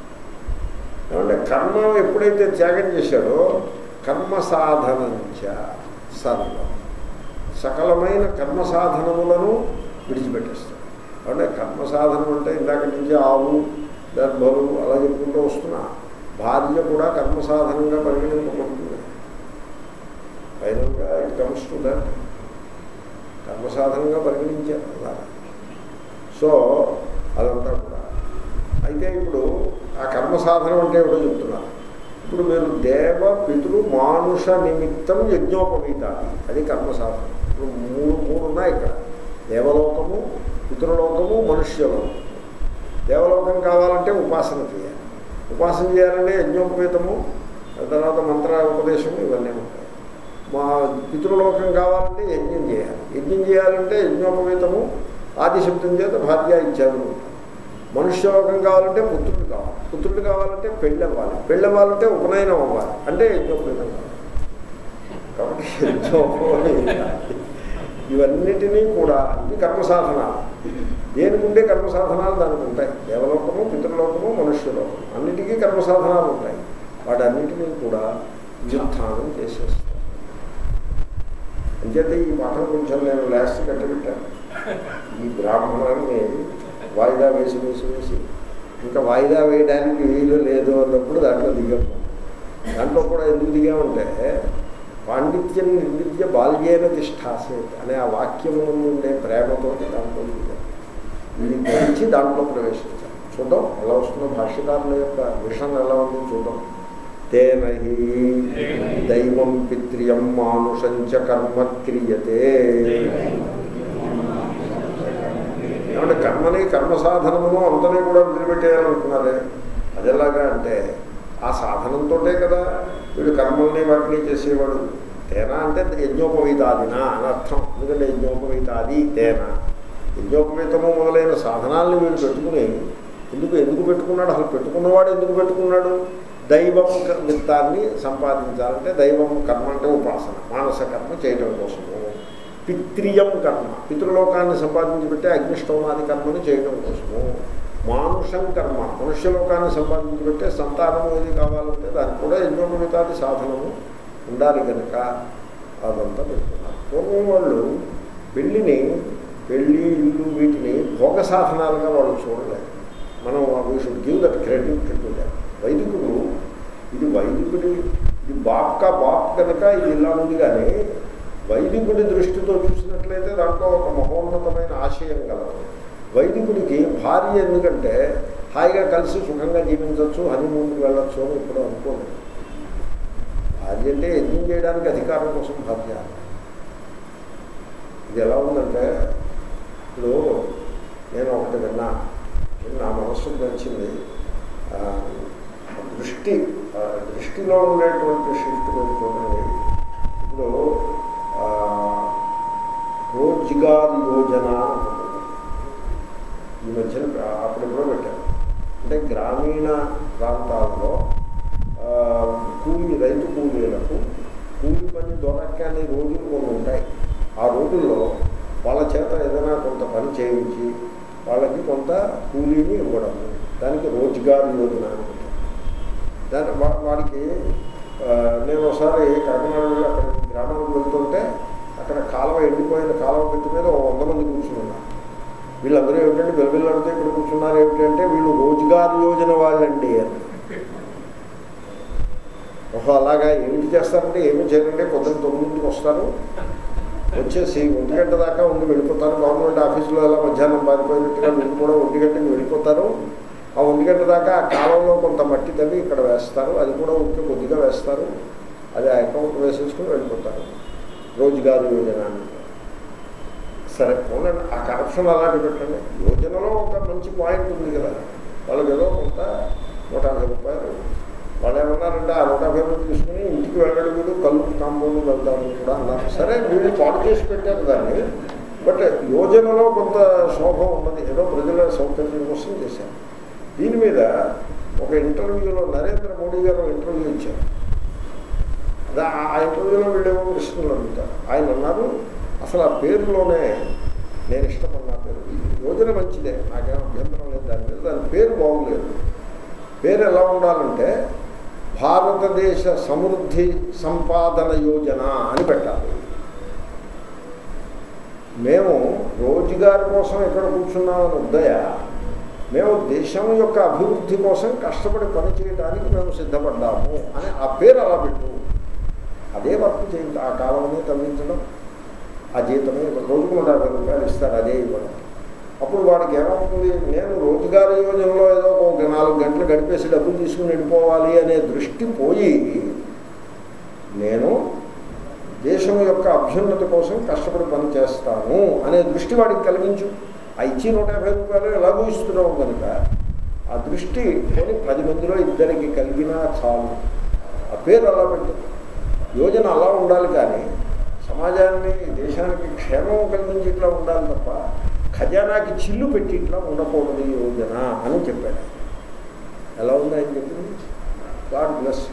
ఏమంటే కర్మ ఎప్పుడైతే త్యాగం చేశాడో కర్మ సాధనంచ సర్వం సకలమైన కర్మ సాధనములను విడిచిపెట్టేస్తాడు అంటే కర్మ సాధనం అంటే ఇందాక నుంచి ఆవు దర్భలు అలా చెప్పుకుంటూ వస్తున్నా భార్య కూడా కర్మ సాధనంగా పరిగణింపబడుతుంది ఫైనల్గా ఇట్ కమ్స్ టు దట్ కర్మ సాధనంగా పరిగణించారు అలా సో అదంతా కూడా అయితే ఇప్పుడు ఆ కర్మ సాధనం అంటే ఏమిటో చెప్తున్నారు ఇప్పుడు మీరు దేవ పితృ మానుష నిమిత్తం యజ్ఞోపవీతాది అది కర్మ సాధనం ఇప్పుడు మూడు మూడు ఉన్నాయి ఇక్కడ దేవలోకము పితృలోకము మనుష్యలోకము దేవలోకం కావాలంటే ఉపాసన చేయాలి ఉపాసన చేయాలంటే యజ్ఞోపవీతము తర్వాత మంత్ర ఉపదేశము ఇవన్నీ ఉంటాయి మా పితృలోకం కావాలంటే యజ్ఞం చేయాలి యజ్ఞం చేయాలంటే యజ్ఞోపవీతము ఆదిశబ్దం చేత భార్య ఇచ్చారు మనుష్యలోకం కావాలంటే పుత్రుడు కావాలి పుత్రుడు కావాలంటే పెళ్ళి అవ్వాలి పెళ్ళి అవ్వాలంటే ఉపనయనం అవ్వాలి అంటే యజ్ఞోపవీతం కావాలి కాబట్టి యజ్ఞోపవీతం ఇవన్నిటినీ కూడా ఇవి కర్మ సాధనాలు దేనికి ఉండే కర్మ సాధనాలు దానికి ఉంటాయి దేవలోకము పితృలోకము మనుష్యలోకము అన్నిటికీ కర్మ సాధనాలు ఉంటాయి వాటన్నిటినీ కూడా వ్యుత్థానం చేసేస్తాయి అంచేత ఈ పాఠం కొంచెం నేను లాస్ట్ కట్టబెట్టాను ఈ బ్రాహ్మణాన్ని వాయిదా వేసి వేసి వేసి ఇంకా వాయిదా వేయడానికి వీలు లేదు అన్నప్పుడు దాంట్లో దిగాం దాంట్లో కూడా ఎందుకు దిగామంటే పాండిత్యం నిర్విద్య బాల్యేన తిష్టాసే అనే ఆ వాక్యము ఉండే ప్రేమతో దాంట్లో దిగాం ఇది గ్రహించి దాంట్లో ప్రవేశించాం చూద్దాం ఎలా వస్తుందో భాష్యకారుల యొక్క విషయం ఎలా ఉందో చూద్దాం తేన హి దైవం పిత్రియం మానుషంచ కర్మ క్రియతే ఏమంటే కర్మని కర్మ సాధనమును అంతనే కూడా వదిలిపెట్టేయాలనుకున్నారే అది ఎలాగా అంటే ఆ సాధనంతోటే కదా వీడు కర్మల్ని వాటిని చేసేవాడు తేనా అంటే యజ్ఞోపవీతాదినా అని అర్థం ఎందుకంటే యజ్ఞోపవీతాది తేనా యజ్ఞోపవీతము మొదలైన సాధనాలను వీడు పెట్టుకుని ఎందుకు ఎందుకు పెట్టుకున్నాడు అసలు పెట్టుకున్నవాడు ఎందుకు పెట్టుకున్నాడు దైవం విత్తాన్ని సంపాదించాలంటే దైవం కర్మ అంటే ఉపాసన మానస కర్మ చేయడం కోసము పిత్రియం కర్మ పితృలోకాన్ని సంపాదించి పెట్టే అగ్నిష్టోమాది కర్మని చేయడం కోసము మానుషం కర్మ మనుష్యలోకాన్ని సంపాదించి పెట్టే సంతానము ఏది కావాలంటే దానికి కూడా యజ్ఞోపమితాది సాధనము ఉండాలి కనుక అదంతా పెట్టుకున్నారు పూర్వం వాళ్ళు పెళ్ళిని పెళ్ళి ఇల్లు వీటిని భోగ సాధనాలుగా వాళ్ళు చూడలేదు మనం we should give that credit to that వైదికుడు ఇది వైదికుడి ఇది బాప్కా బాప్ కనుక ఇది ఇలా ఉంది కానీ వైదికుడి దృష్టితో చూసినట్లయితే దాంట్లో ఒక మహోన్నతమైన ఆశయం కలదు వైదికుడికి భార్య ఎందుకంటే హాయిగా కలిసి సుఖంగా జీవించవచ్చు హనీమూన్కి వెళ్ళొచ్చు అని ఇప్పుడు అనుకోలేదు భార్య అంటే యజ్ఞం చేయడానికి అధికారం కోసం భార్య ఇది ఎలా ఉందంటే ఇప్పుడు నేను ఒకటి విన్నా నా మనస్సుకు నచ్చింది ఆ, దృష్టి ఆ, దృష్టిలో ఉండేటువంటి షిఫ్ట్ మీరు చూడండి ఇప్పుడు ఆ, రోజ్గార్ యోజన అని ఒకటి ఉంది. ఈ మధ్యన అప్పుడెప్పుడో పెట్టారు అంటే గ్రామీణ ప్రాంతాల్లో ఆ, కూలి రైతు కూలీలకు కూలి పని దొరకని రోజులు కొన్ని ఉంటాయి ఆ రోజుల్లో వాళ్ళ చేత ఏదైనా కొంత పని చేయించి వాళ్ళకి కొంత కూలీని ఇవ్వడం దానికి రోజ్గార్ యోజన అని పెట్టారు. దాని వా- వాడికి ఆ, నేను ఒకసారి కాకినాడ వెళ్ళి అక్కడ గ్రామానికి వెళ్తుంటే అక్కడ కాలువ ఎండిపోయిన కాలువ పెట్టి మీద ఓ వంద మంది కూర్చున్నారు వీళ్ళందరూ ఏమిటంటే బిలబిల్లాడితే ఇక్కడ కూర్చున్నారు ఏమిటంటే వీళ్ళు రోజ్గార్ యోజన వాళ్ళండి అని ఓహో అలాగా ఏమిటి చేస్తారంటే ఏమి చేయాలంటే పొద్దున్న తొమ్మిదింటికి వస్తారు వచ్చేసి ఒంటి గంట దాకా ఉండి వెళ్ళిపోతారు గవర్నమెంట్ ఆఫీసులో ఎలా మధ్యాహ్నం పారిపోయినట్టుగా వీళ్ళు కూడా ఒంటి గంటకి వెళ్ళిపోతారు ఆ ఒంటి గంట దాకా ఆ కాలంలో కొంత మట్టి తవ్వి ఇక్కడ వేస్తారు అది కూడా ఉంటే కొద్దిగా వేస్తారు అది ఆ అకౌంట్ వేసేసుకుని వెళ్ళిపోతారు రోజుగారు యోజన అని సరే పోనండి ఆ కరప్షన్ అలాంటి పెట్టండి యోజనలో ఒక మంచి పాయింట్ ఉంది కదా వాళ్ళకి ఏదో కొంత నూట యాభై రూపాయలు వాళ్ళు ఏమన్నారంటే ఆ నూట యాభై రూపాయలు తీసుకుని ఇంటికి వెళ్ళడం వీడు కలుపు కాంపౌండ్ వెళ్తామని కూడా అన్నారు సరే వీళ్ళు పాడు చేసి పెట్టారు దాన్ని బట్ యోజనలో కొంత శోభ ఉన్నది ఏదో ప్రజల సౌకర్యం కోసం చేశారు దీని మీద ఒక ఇంటర్వ్యూలో నరేంద్ర మోడీ గారు ఇంటర్వ్యూ ఇచ్చారు దా- ఆ ఇంటర్వ్యూలో వీళ్ళేమో ప్రశ్నలు అడుగుతారు ఆయన అన్నారు అసలు ఆ పేరులోనే నేను ఇష్టపడిన పేరు ఈ యోజన మంచిదే నాకేం అభ్యంతరం లేదు దాని మీద దాని పేరు బాగులేదు పేరు ఎలా ఉండాలంటే భారతదేశ సమృద్ధి సంపాదన యోజన అని పెట్టాలి మేము రోజుగారి కోసం ఎక్కడ కూర్చున్నామని ఉదయ మేము దేశం యొక్క అభివృద్ధి కోసం కష్టపడి పని చేయడానికి మేము సిద్ధపడ్డాము అని ఆ పేరు అలా పెట్టు అదే వర్క్ చేయండి ఆ కాలంలో తగ్గించడం ఆ జీతమే రోజుకు నూట యాభై రూపాయలు ఇస్తారు అదే ఇవ్వడం అప్పుడు వాడికి ఏమవుతుంది నేను రోజుగారి యోజనలో ఏదో ఒక నాలుగు గంటలు గడిపేసి డబ్బులు తీసుకుని వెళ్ళిపోవాలి అనే దృష్టి పోయి నేను దేశం యొక్క అభ్యున్నతి కోసం కష్టపడి పని చేస్తాను అనే దృష్టి వాడికి కలిగించు ఆ ఇచ్చి నూట యాభై రూపాయలు ఎలాగో ఇస్తున్నావు కనుక ఆ దృష్టి కొని పది మందిలో ఇద్దరికి కలిగినా చాలు ఆ పేరు అలా పెట్టు యోజన అలా ఉండాలి కానీ సమాజాన్ని దేశానికి క్షేమం కలిగించి ఇట్లా ఉండాలి తప్ప ఖజానాకి చిల్లు పెట్టి ఇట్లా ఉండకూడదు ఈ యోజన అని చెప్పాడు ఎలా ఉంది ఆయన చెప్పింది గాడ్ బ్లెస్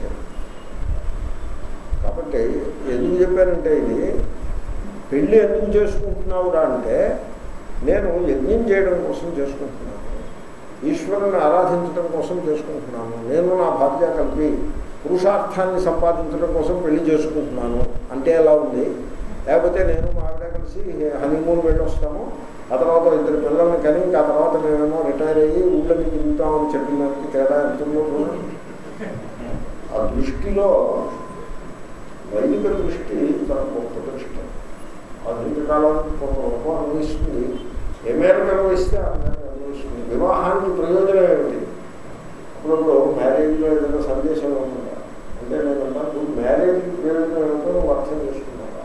కాబట్టి ఎందుకు చెప్పానంటే ఇది పెళ్ళి ఎందుకు చేసుకుంటున్నావురా అంటే నేను యజ్ఞం చేయడం కోసం చేసుకుంటున్నాను ఈశ్వరుని ఆరాధించడం కోసం చేసుకుంటున్నాను నేను నా భార్య కలిపి పురుషార్థాన్ని సంపాదించడం కోసం పెళ్లి చేసుకుంటున్నాను అంటే ఎలా ఉంది లేకపోతే నేను మా ఆవిడ కలిసి హనీమూన్ వెళ్ళొస్తాము ఆ తర్వాత ఇద్దరు పిల్లల్ని కని ఆ తర్వాత మేమేమో రిటైర్ అయ్యి ఊళ్ళని తిరుగుతామని చెప్పిన దానికి తేడా ఎంత ఉందో చూడండి. ఆ దృష్టిలో వైదిక దృష్టి చాలా గొప్ప దృష్టి ఆధునిక కాలానికి కొంత రూపం అన్వయిస్తుంది ఏ మేరకు అన్వయిస్తే ఆ మేరకు అన్వయిస్తుంది వివాహానికి ప్రయోజనం ఏమిటి అప్పుడప్పుడు మ్యారేజ్లో ఏదైనా సందేశం ఉందా అంటే నేను అన్నాను మ్యారేజ్కి ప్రయోజనం ఏమిటో నువ్వు అర్థం చేసుకున్నావా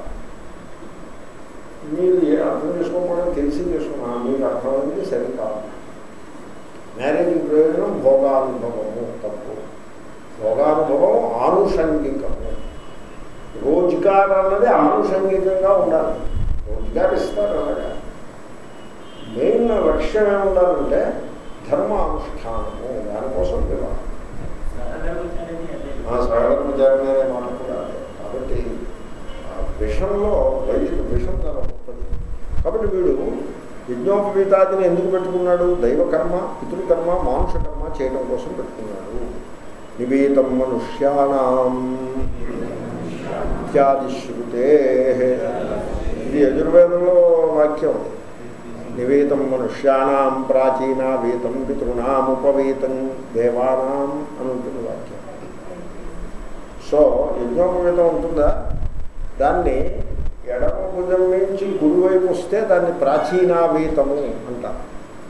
మీరు ఏ అర్థం చేసుకోకపోవడం తెలిసి చేసుకున్నా మీకు అర్థమైంది సరి కాదు మ్యారేజ్ ప్రయోజనం భోగానుభవము తప్పు భోగానుభవం ఆనుషంగికము రోజ్గార్ అన్నది ఆనుషంగికంగా ఉండాలి రోజ్గార్ ఇస్తారు అలాగా మెయిన్ లక్ష్యం ఏముండాలంటే ధర్మ అనుష్ఠానము దానికోసం వివాహం ఆ సరళాచార్య అనే మాట కూడా అదే కాబట్టి ఆ విషంలో వైదిక విషం చాలా గొప్పది కాబట్టి వీడు యజ్ఞోపవీతాదిని ఎందుకు పెట్టుకున్నాడు దైవకర్మ పితృకర్మ మానుష కర్మ చేయడం కోసం పెట్టుకున్నాడు నివేతం మనుష్యాణం ఇత్యాది శృతే ఇది యజుర్వేదంలో వాక్యం అది నివేతం మనుష్యాణం ప్రాచీన వేతం పితృణాం ఉపవేతం దేవానాం అని ఉంటుంది వాక్యం సో యజ్ఞోపవేతం ఉంటుందా దాన్ని ఎడమ భుజం నుంచి కుడివైపు వస్తే దాన్ని ప్రాచీనావేతము అంటారు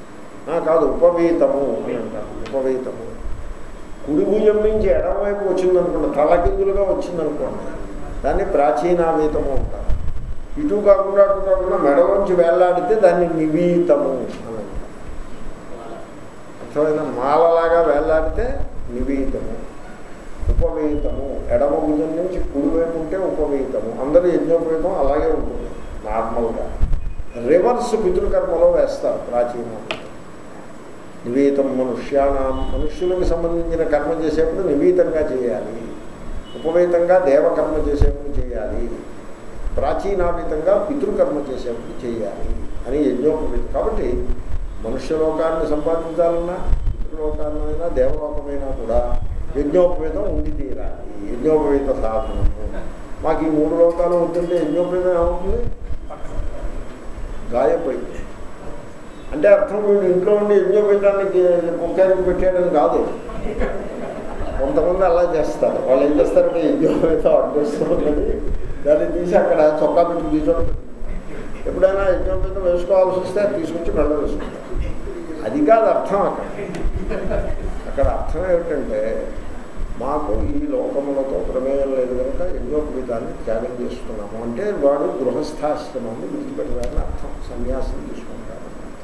ఆ, కాదు ఉపవీతము అని అంటారు ఉపవీతము కుడి భుజం నుంచి ఎడమవైపు వచ్చిందనుకోండి తలకిందులుగా వచ్చిందనుకోండి దాన్ని ప్రాచీనావీతము అంటారు ఇటు కాకుండా అటు కాకుండా మెడలోంచి వేలాడితే దాన్ని నివీతము అని అంటారు అర్థమైనా మాలలాగా వేలాడితే నివీతము ఉపవీతము ఎడమ భుజం నుంచి కుడివైపు ఉంటే ఉపవీతము అందరూ యజ్ఞోపవీతం అలాగే ఉంటుంది నార్మల్గా రివర్స్ పితృకర్మలో వేస్తారు ప్రాచీన నివీతం మనుష్యానాం మనుష్యులకు సంబంధించిన కర్మ చేసేప్పుడు నివీతంగా చేయాలి ఉపవేతంగా దేవకర్మ చేసేప్పుడు చేయాలి ప్రాచీనాతీతంగా పితృకర్మ చేసేప్పుడు చేయాలి అని యజ్ఞోపవీతం కాబట్టి మనుష్యలోకాన్ని సంపాదించాలన్నా పితృలోకాన్నైనా దేవలోకమైనా కూడా యజ్ఞోపవేతం ఉండి తీరాలి యజ్ఞోపవేత సాధనము మాకు ఈ మూడు లోకాలు ఉంటుంటే యజ్ఞోపవేతం ఏమవుతుంది గాయపోయింది అంటే అర్థం వీడు ఇంట్లో ఉండి యజ్ఞోపేతానికి కుక్కానికి పెట్టాడని కాదు కొంతమంది అలా చేస్తారు వాళ్ళు ఏం చేస్తారంటే యజ్ఞోపేతం అడ్డొస్తుంది దాన్ని తీసి అక్కడ చొక్కా పెట్టి తీసుకోవడం ఎప్పుడైనా యజ్ఞోపేతం వేసుకోవాల్సి వస్తే అది తీసుకొచ్చి మెడ వేసుకుంటారు అది కాదు అర్థం అక్కడ అక్కడ అర్థం ఏమిటంటే మాకు ఈ లోకములతో ప్రమేయం లేదు కనుక యజ్ఞోపవీతాన్ని త్యాగం చేస్తున్నాము అంటే వాడు గృహస్థాశ్రమాన్ని విడిచిపెట్టడానికి అర్థం సన్యాసం తీసుకుంటారు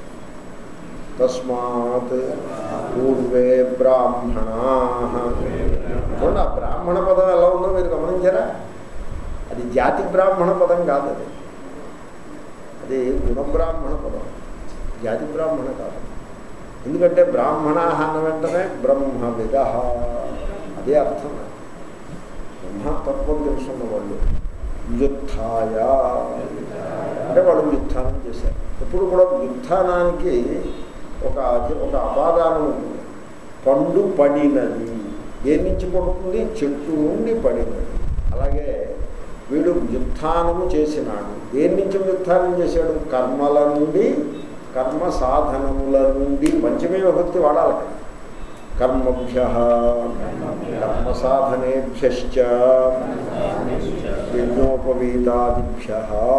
తస్మాత్ పూర్వే బ్రాహ్మణా చూడండి ఆ బ్రాహ్మణ పదం ఎలా ఉందో మీరు గమనించారా అది జాతి బ్రాహ్మణ పదం కాదు అది అది గుణబ్రాహ్మణ పదం జాతి బ్రాహ్మణ కాదు ఎందుకంటే బ్రాహ్మణ అన్న వెంటనే బ్రహ్మవిద అదే అర్థం బ్రహ్మతత్వం తెలుసున్న వాళ్ళు వ్యుత్థాయ అంటే వాళ్ళు వ్యుత్థానం చేశారు ఎప్పుడు కూడా వ్యుత్థానానికి ఒక ఒక అపాదానం ఉంటుంది పండు పడినది దేని నుంచి పడుతుంది చెట్టు నుండి పడినది అలాగే వీడు వ్యుత్థానము చేసినాడు దేని నుంచి వ్యుత్థానం చేశాడు కర్మల నుండి కర్మ సాధనముల నుండి పంచమే విభక్తి వాడాలి అక్కడ. కర్మభ్య కర్మ సాధనేభ్యశ్చ యజ్ఞోపవీతాదిభ్య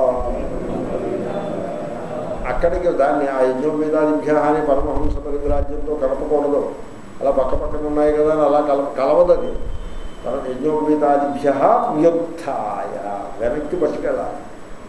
అక్కడికి దాన్ని ఆ యజ్ఞోపవీతాదిభ్య అని పరమహంస పరివిరాజ్యంతో కలపకూడదు అలా పక్క పక్కన ఉన్నాయి కదా అని అలా కల కలవదు అది పరమ యజ్ఞోపవీతాదిభ్య వ్యుత్థాయ వెనక్కి పట్టుకెళ్ళాలి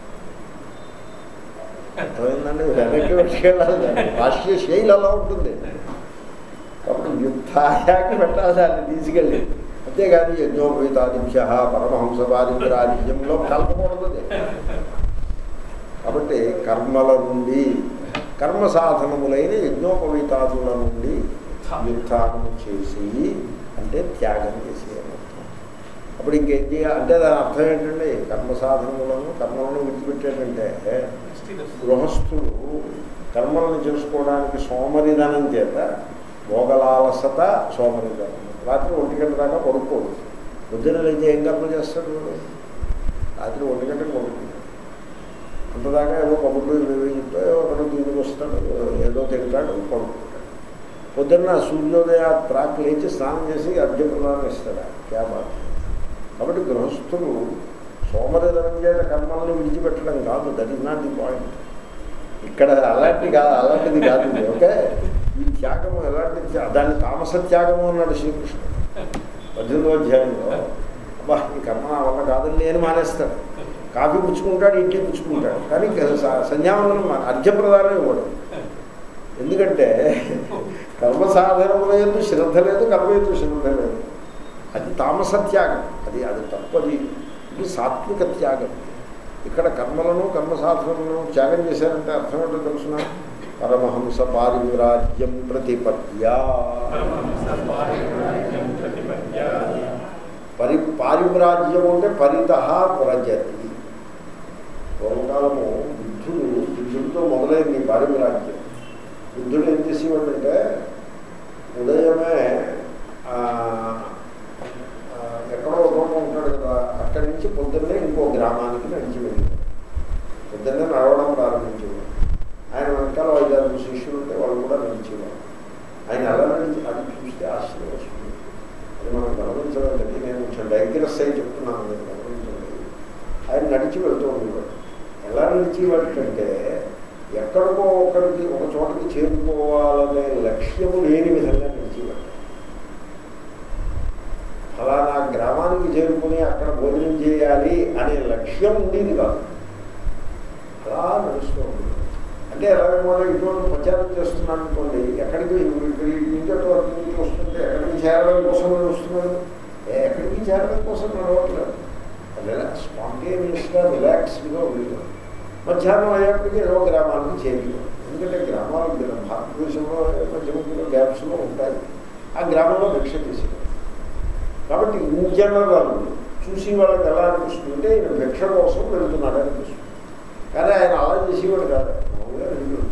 అర్థమైందండి వెనక్కి పట్టుకెళ్ళాలి రాష్ట్రీయ శైలి అలా ఉంటుంది కాబట్టి యుద్ధాయాకి పెట్టాలి దాన్ని తీసుకెళ్ళి అంతేగాని యజ్ఞోపవీతాదిభ్య పరమహంస పారివిరాజ్యంలో కలపకూడదు అది. కాబట్టి కర్మల నుండి కర్మ సాధనములైన యజ్ఞోపవీతాదుల నుండి యుద్ధానము చేసి అంటే త్యాగం చేసి అని అర్థం. అప్పుడు ఇంకేం చేయాలి అంటే దాని అర్థం ఏంటండి కర్మ సాధనములను కర్మలను విడిచిపెట్టేటంటే గృహస్థులు కర్మలను చేసుకోవడానికి సోమరిధనం చేత భోగలాలసత సోమరిధనం రాత్రి ఒంటి గంట దాకా పడుకోడు పొద్దున అయితే ఏం కర్మ చేస్తాడు వాడు? రాత్రి ఒంటి గంటకు పడుకుంటాడు అంతదాకా ఏదో కబుర్లు ఇవి చెప్తే ఒకడు దీనికి వస్తాడు ఏదో తింటాడు పడుకుంటాడు పొద్దున్న సూర్యోదయ ప్రాక్ లేచి స్నానం చేసి అర్ఘ్యప్రదానం ఇస్తాడు క్యాబ్ కాబట్టి గృహస్థులు సోమరిధనం చేత కర్మల్ని విడిచిపెట్టడం కాదు that is not the point ఇక్కడ అలాంటి కాదు అలాంటిది కాదు ఇది, ఓకే ఈ త్యాగము ఎలాంటి త్యా- దాన్ని తామస త్యాగము అన్నాడు శ్రీకృష్ణుడు పద్దెనిమిదో అధ్యాయంలో అబ్బా ఈ కర్మ నా వల్ల కాదండి అని మానేస్తాడు కాఫీ పుచ్చుకుంటాడు ఇడ్లీ పుచ్చుకుంటాడు కానీ స- సంధ్యావందనం మా- అర్ఘ్యప్రదానం ఇవ్వడు ఎందుకంటే కర్మ సాధనముల ఎందు శ్రద్ధ లేదు కర్మ ఎందు శ్రద్ధ లేదు అది తామస త్యాగం అది అది తప్పది ఇది సాత్విక త్యాగం ఇక్కడ కర్మలను కర్మ సాధనలను త్యాగం చేశారంటే అర్థం ఏంటో తెలుసిన పరమహంస పారివిరాజ్యం ప్రతిపద్యా పరి పారివిరాజ్యం అంటే పరిత వ్రజతి పూర్వకాలము బుద్ధుడు బుద్ధుడితో మొదలైంది ఈ పారివిరాజ్యం బుద్ధుడు ఏం చేసేవాడంటే ఉదయమే ఆ, ఆ, ఎక్కడో రూపం ఉంటాడు కదా అక్కడి నుంచి పొద్దున్నే ఇంకో గ్రామానికి నడిచి వెళ్ళాడు పొద్దున్నే నడవడం ప్రారంభించేవాడు ఆయన వెనకాల ఐదారు శిష్యులు ఉంటే వాళ్ళు కూడా నడిచేవారు ఆయన ఎలా నడిచి అది చూస్తే ఆశ్చర్యం వస్తుంది అది మనం గమనించదండి నేను కొంచెం డైగ్రెస్ అయి చెప్తున్నాను నేను గమనించండి ఆయన నడిచి వెళ్తూ ఉండేవాడు ఎలా నడిచేవాడికంటే ఎక్కడికో ఒక ఒకరికి ఒక చోటకి చేరుకోవాలనే లక్ష్యము లేని విధంగా నిలిచిపెట్టారు ఫలానా గ్రామానికి చేరుకుని అక్కడ భోజనం చేయాలి అనే లక్ష్యం ఉండేది కాదు అలా నడుస్తూ ఉంటుంది అంటే ఎలాగో ఇటువంటి ప్రచారం చేస్తున్నాను అనుకోండి ఎక్కడికి ఇక్కడ ఈ నుంచి అటు అటు నుంచి వస్తుంటే ఎక్కడికి చేరడం కోసం నడుస్తున్నాడు ఏ ఎక్కడికి చేరడం కోసం నడవట్లేదు రిలాక్స్ స్పాంటేనియస్గా రిలాక్స్డ్గా ఉండేది మధ్యాహ్నం అయ్యేప్పటికీ ఏదో గ్రామానికి చేరుకోవాలి ఎందుకంటే గ్రామాలు మన భారతదేశంలో మధ్య మధ్యలో గ్యాప్స్లో ఉంటాయి ఆ గ్రామంలో భిక్ష చేసేవారు కాబట్టి ఇన్ జనరల్ చూసి వాళ్ళకి ఎలా అనిపిస్తుంది అంటే ఈయన భిక్ష కోసం వెళ్తున్నాడు అనిపిస్తుంది కానీ ఆయన అలా చేసేవాడు కాదు మామూలుగా వెళ్ళి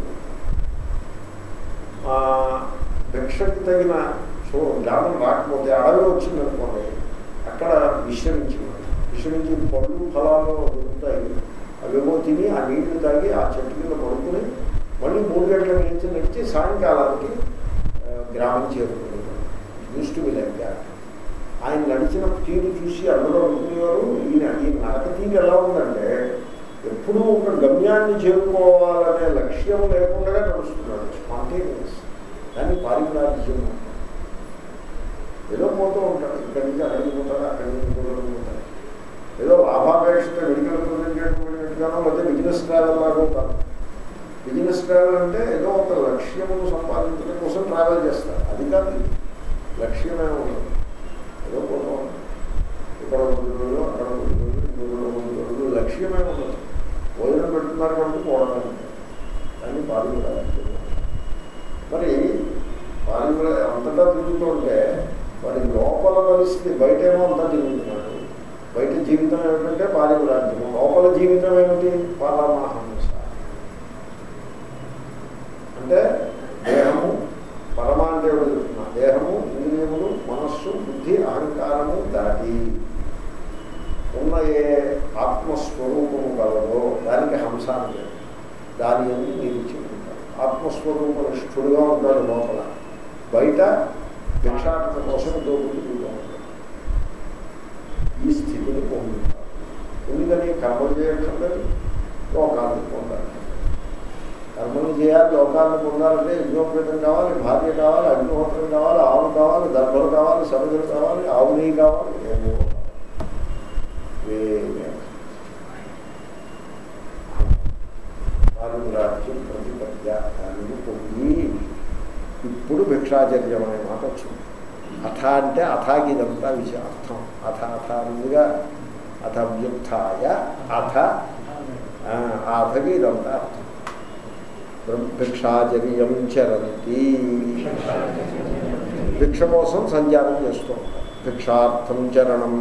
భిక్షకి తగిన సో జ్ఞానం రాకపోతే అడవి వచ్చింది అనుకోండి అక్కడ విశ్రమించేవాడు విశ్రమించి పళ్ళు ఫలాలు దొరుకుతాయి అవేమో తిని ఆ నీళ్లు తాగి ఆ చెట్టు కింద పడుకుని మళ్ళీ మూడు గంటల నుంచి నడిచి సాయంకాలానికి ఆ, గ్రామం చేరుకునేవాడు used to be like that ఆయన నడిచిన తీరు చూసి అందరూ అనుకునేవారు ఈయన ఈ నడక తీరు ఎలా ఉందంటే ఎప్పుడూ ఒక గమ్యాన్ని చేరుకోవాలనే లక్ష్యం లేకుండా నడుస్తున్నాడు స్పాంటేనియస్ దాన్ని పారిప్రాజ్యం అంటారు. ఏదో పోతూ ఉంటాడు ఇక్కడి నుంచి అక్కడికి పోతాడు అక్కడి నుంచి పోతాడు పోతాడు ఏదో లాభాపేక్షతో మెడికల్ వెళ్ళినట్టుగానో లేకపోతే బిజినెస్ ట్రావెల్ లాగా ఉంటారు బిజినెస్ ట్రావెల్ అంటే ఏదో ఒక లక్ష్యమును సంపాదించడం కోసం ట్రావెల్ చేస్తారు అది కాదు ఇది. లక్ష్యమే ఉండదు ఏదో పోతూ ఉంటాడు ఇక్కడ కొద్ది రోజులు అక్కడ కొద్ది రోజులు ఇంకొక కొద్ది రోజులు లక్ష్యమే ఉండదు భోజనం పెడుతున్నారు కాబట్టి పోవడం ఉంటుంది దాన్ని పాల్గొనాలి మరి పాల్గొన అంతటా తిరుగుతుంటే వాడి లోపల పరిస్థితి బయటేమో అంతా తిరుగుతున్నాడు బయట జీవితం ఏమిటంటే పారిపురాజ్యం లోపల జీవితం ఏమిటి పరమహంస అంటే దేహము పరమ అంటే ఎవరు చెప్తున్నా దేహము ఇంద్రియములు మనస్సు బుద్ధి అహంకారము దాటి ఉన్న ఏ ఆత్మస్వరూపము కలదో దానికి హంస అంటే దాని అని నిలిచి ఉంటాడు ఆత్మస్వరూప నిష్ఠుడుగా ఉంటాడు లోపల బయట భిక్షాటన కోసం దోపుడుగా ఉంటాడు ఈ స్థితిని పొందుతాడు ఎందుకని కర్మలు చేయక్కర్లేదు లోకాన్ని పొందాలి కర్మలు చేయాలి లోకాన్ని పొందాలంటే యజ్ఞోపేతం కావాలి భార్య కావాలి అగ్నిహోత్రం కావాలి ఆవు కావాలి దర్భలు కావాలి సముద్రం కావాలి ఆవు నెయ్యి కావాలి ఏమో ఏమీ రాజ్యం ప్రతిపద్య దానిని పొంది ఇప్పుడు భిక్షాచర్యం అనే మాట వచ్చింది అథ అంటే అథాకి ఇదంతా విషయ అర్థం అథ అథ ముందుగా అథ వ్యుత్య అథ ఆ, ఆ అథకి ఇదంతా అర్థం బ్రహ్మ- భిక్షాచర్యం చరంతి భిక్ష కోసం సంచారం చేస్తూ ఉంటారు భిక్షార్థం చరణం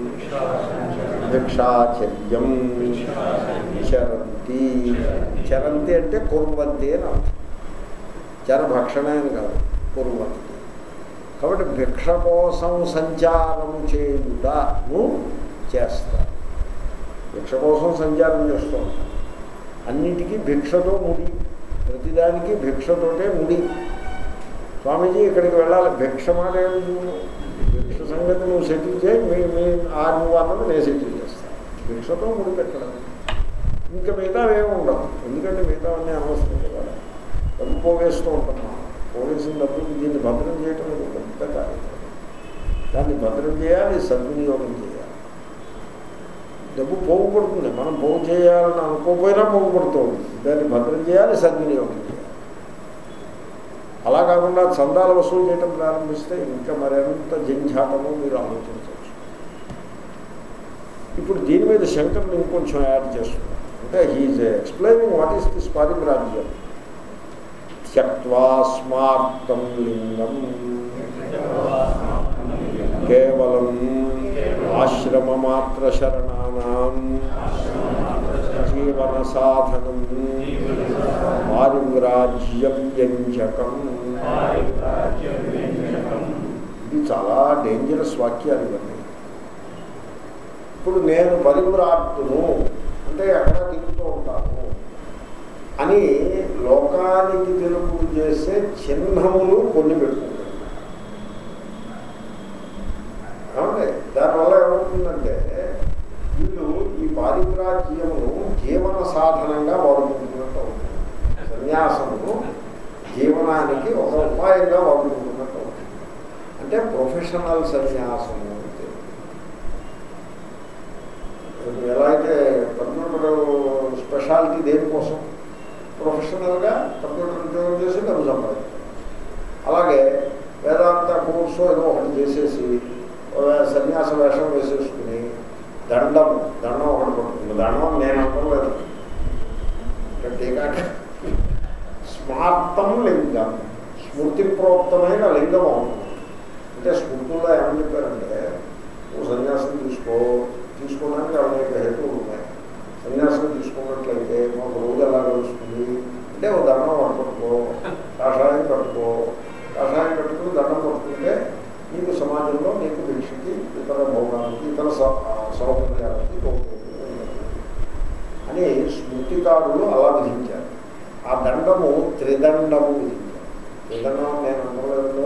భిక్షాచర్యం చరంతి చరంతి అంటే కుర్వంతి అని అర్థం చరభక్షణ అని కాదు కుర్వంతి కాబట్టి భిక్ష కోసం సంచారం చేయుటను చేస్తారు భిక్ష కోసం సంచారం చేస్తూ ఉంటారు అన్నిటికీ భిక్షతో ముడి ప్రతిదానికి భిక్షతోటే ముడి స్వామీజీ ఇక్కడికి వెళ్ళాలి భిక్ష మాట ఏమిటి భిక్ష సంగతి నువ్వు సెటిల్ చేయి మీ మీ ఆ నువ్వు అన్నది నేను సెటిల్ చేస్తాను భిక్షతో ముడి పెట్టడం ఇంకా మిగతా ఏమి ఉండదు ఎందుకంటే మిగతా అన్నీ అనవసరం కదా డబ్బు పోగేస్తూ ఉంటాం మనం పోగేసిన డబ్బులు దీన్ని భద్రం చేయటం అనేది ఒక పెద్ద కార్యం దాన్ని భద్రం చేయాలి సద్వినియోగం చేయాలి డబ్బు పోగుపడుతుంది మనం పోగు చేయాలని అనుకోకపోయినా పోగుపడుతూ ఉంటుంది దాన్ని భద్రం చేయాలి సద్వినియోగం చేయాలి అలా కాకుండా చందాలు వసూలు చేయడం ప్రారంభిస్తే ఇంకా మరింత జంఝాటము మీరు ఆలోచించవచ్చు ఇప్పుడు దీని మీద శంకర్ని ఇంకొంచెం యాడ్ చేస్తున్నారు అంటే he's explaining what is this పారిప్రాజ్యం త్యక్వా స్మార్తం లింగం కేవలం ఆశ్రమమాత్ర శరణానాం జీవన సాధనం పారివ్రాజ్యం వ్యంజకం ఇది చాలా డేంజరస్ వాక్యాలు ఇవన్నీ ఇప్పుడు నేను పరివ్రాట్టును అంటే ఎక్కడ తిరుగుతూ ఉంటాను అని లోకానికి తెలుపు చేసే చిహ్నములు కొన్ని పెట్టుకుంటారు ఏమంటే దానివల్ల ఏమవుతుందంటే వీళ్ళు ఈ పారిప్రాజ్యమును జీవన సాధనంగా వాడుకుంటున్నట్టు అవుతుంది సన్యాసము జ్ఞానానికి ఒక ఉపాయంగా వాడుకుంటున్నట్టు అవుతుంది. అంటే ప్రొఫెషనల్ సన్యాసము అంటే ఇప్పుడు ఎలా అయితే కంప్యూటర్ స్పెషాలిటీ దేనికోసం ప్రొఫెషనల్గా కంప్యూటర్ ఉద్యోగం చేసి డబ్బు సంపాదించాలి అలాగే వేదాంత కోర్సు ఏదో ఒకటి చేసేసి ఒక సన్యాస వేషం వేసేసుకుని దండం దండం ఒకటి పడుతుంది దండం నేను అనుకోలేదు టీకాక స్మార్తం లింగం స్మృతి ప్రోక్తమైన లింగం అవుతుంది అంటే స్మృతుల్లో ఏమని చెప్పారంటే నువ్వు సన్యాసం తీసుకో తీసుకోవడానికి అనేక హేతువులు ఉన్నాయి సన్యాసం తీసుకున్నట్లయితే మాకు రోజు ఎలా గడుస్తుంది అంటే ఒక దండం పట్టుకో కాషాయం కట్టుకో కాషాయం కట్టుకుని దండం పట్టుకుంటే నీకు సమాజంలో నీకు భిక్షకి ఇతర భోగానికి ఇతర సౌ- సౌకర్యాలకి ఉపయోగపడుతుంది. అని స్మృతికారులు అలా విధించారు ఆ దండము త్రిదండము విధించారు త్రిదండం నేను అనుకోలేదు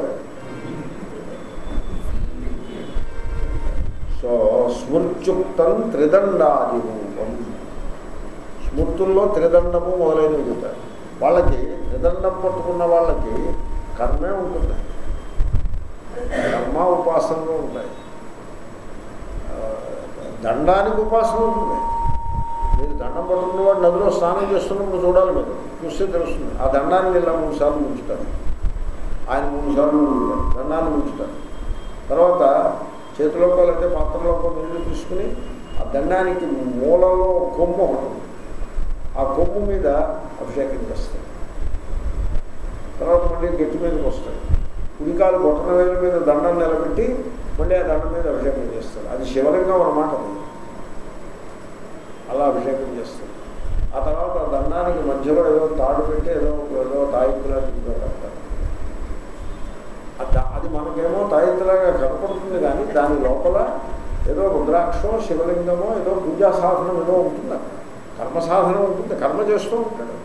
సో స్మృత్యుక్తం త్రిదండాది రూపం స్మృతుల్లో త్రిదండము మొదలైనవి చెప్తారు వాళ్ళకి త్రిదండం పట్టుకున్న వాళ్ళకి కర్మే ఉంటుంది కర్మ ఉపాసనలు ఉంటాయి ఆ, దండానికి ఉపాసన ఉంటుంది మీరు దండం పట్టుకున్న వాడు నదిలో స్నానం చేస్తున్నప్పుడు చూడాలి మీరు చూస్తే తెలుస్తుంది ఆ దండాన్ని ఇలా మూడు సార్లు ముంచుతారు ఆయన మూడు సార్లు ముంచుతారు దండాన్ని ముంచుతారు తర్వాత చేతిలోకి లేకపోతే పాత్రలోకి నీళ్లు తీసుకుని ఆ దండానికి మూలలో కొమ్ము ఒకటి ఉంది. ఆ కొమ్ము మీద అభిషేకం చేస్తారు తర్వాత మళ్ళీ గట్టి మీదకి వస్తాయి కుడికాలు బొట్టన వేల మీద దండం నిలబెట్టి మళ్ళీ ఆ దండం మీద అభిషేకం చేస్తారు అది శివలింగం అన్నమాట అది అలా అభిషేకం చేస్తారు ఆ తర్వాత ఆ దండానికి మధ్యలో ఏదో తాడు పెట్టి ఏదో ఏదో తాయిత్తులాంటి కడతారు అది అది మనకేమో తాయిత్తులాగా కనపడుతుంది కానీ దాని లోపల ఏదో రుద్రాక్షో శివలింగమో ఏదో పూజా సాధనం ఏదో ఉంటుంది అక్కడ కర్మ సాధనం ఉంటుంది కర్మ చేస్తూ ఉంటాడు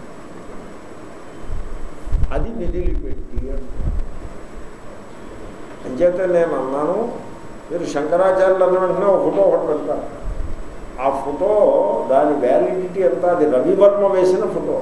అది నిధిలి పెట్టి అంటున్నాడు. అంచేత నేను అన్నాను మీరు శంకరాచార్యులు అన్న వెంటనే ఒక ఫోటో ఒకటి పెడతారు ఆ ఫోటో దాని వ్యాలిడిటీ ఎంత అది రవివర్మ వేసిన ఫోటో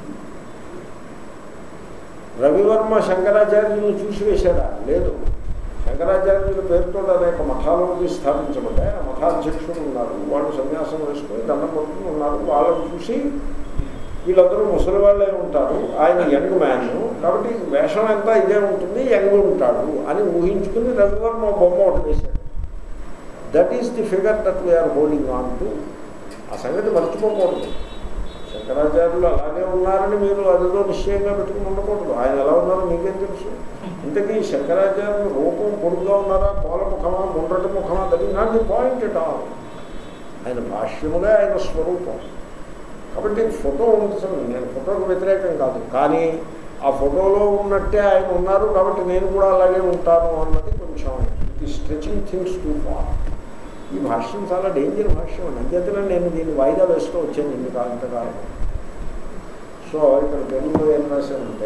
రవివర్మ శంకరాచార్యులను చూసి వేశాడా లేదు శంకరాచార్యుల పేరుతో అనేక మఠాలను స్థాపించబడ్డాయి ఆ మఠాధ్యక్షులు ఉన్నారు వాళ్ళు సన్యాసం వేసుకొని దండం పట్టుకుని ఉన్నారు వాళ్ళని చూసి వీళ్ళందరూ ముసలి వాళ్ళే ఉంటారు ఆయన యంగ్ మ్యాన్ కాబట్టి వేషం ఎంత ఇదే ఉంటుంది యంగ్ ఉంటాడు అని ఊహించుకుని రవివర్మ బొమ్మ ఒకటి వేశాడు that is the figure that we are holding on to ఆ సంగతి మర్చిపోకూడదు శంకరాచార్యులు అలాగే ఉన్నారని మీరు అదిలో నిశ్చయంగా పెట్టుకుని ఉండకూడదు ఆయన ఎలా ఉన్నారో మీకేం తెలుసు ఇంతకీ శంకరాచార్యులు రూపం పొడుగుగా ఉన్నారా పోల ముఖమా ముండ్రటి ముఖమా that is not the point at all ఆయన భాష్యములే ఆయన స్వరూపం కాబట్టి ఫోటో ఉంటుంది నేను ఫోటోకు వ్యతిరేకం కాదు కానీ ఆ ఫోటోలో ఉన్నట్టే ఆయన ఉన్నారు కాబట్టి నేను కూడా అలాగే ఉంటాను అన్నది కొంచెం ఇది స్ట్రెచింగ్ థింగ్స్ టూ ఫార్ ఈ భాష్యం చాలా డేంజర్ భాష్యం అండి అంచేతనే నేను దీన్ని వాయిదా వేస్తూ వచ్చాను ఇన్ని కాలం ఇంతకాలం సో ఇక్కడ తెలుగులో ఏం రాశానంటే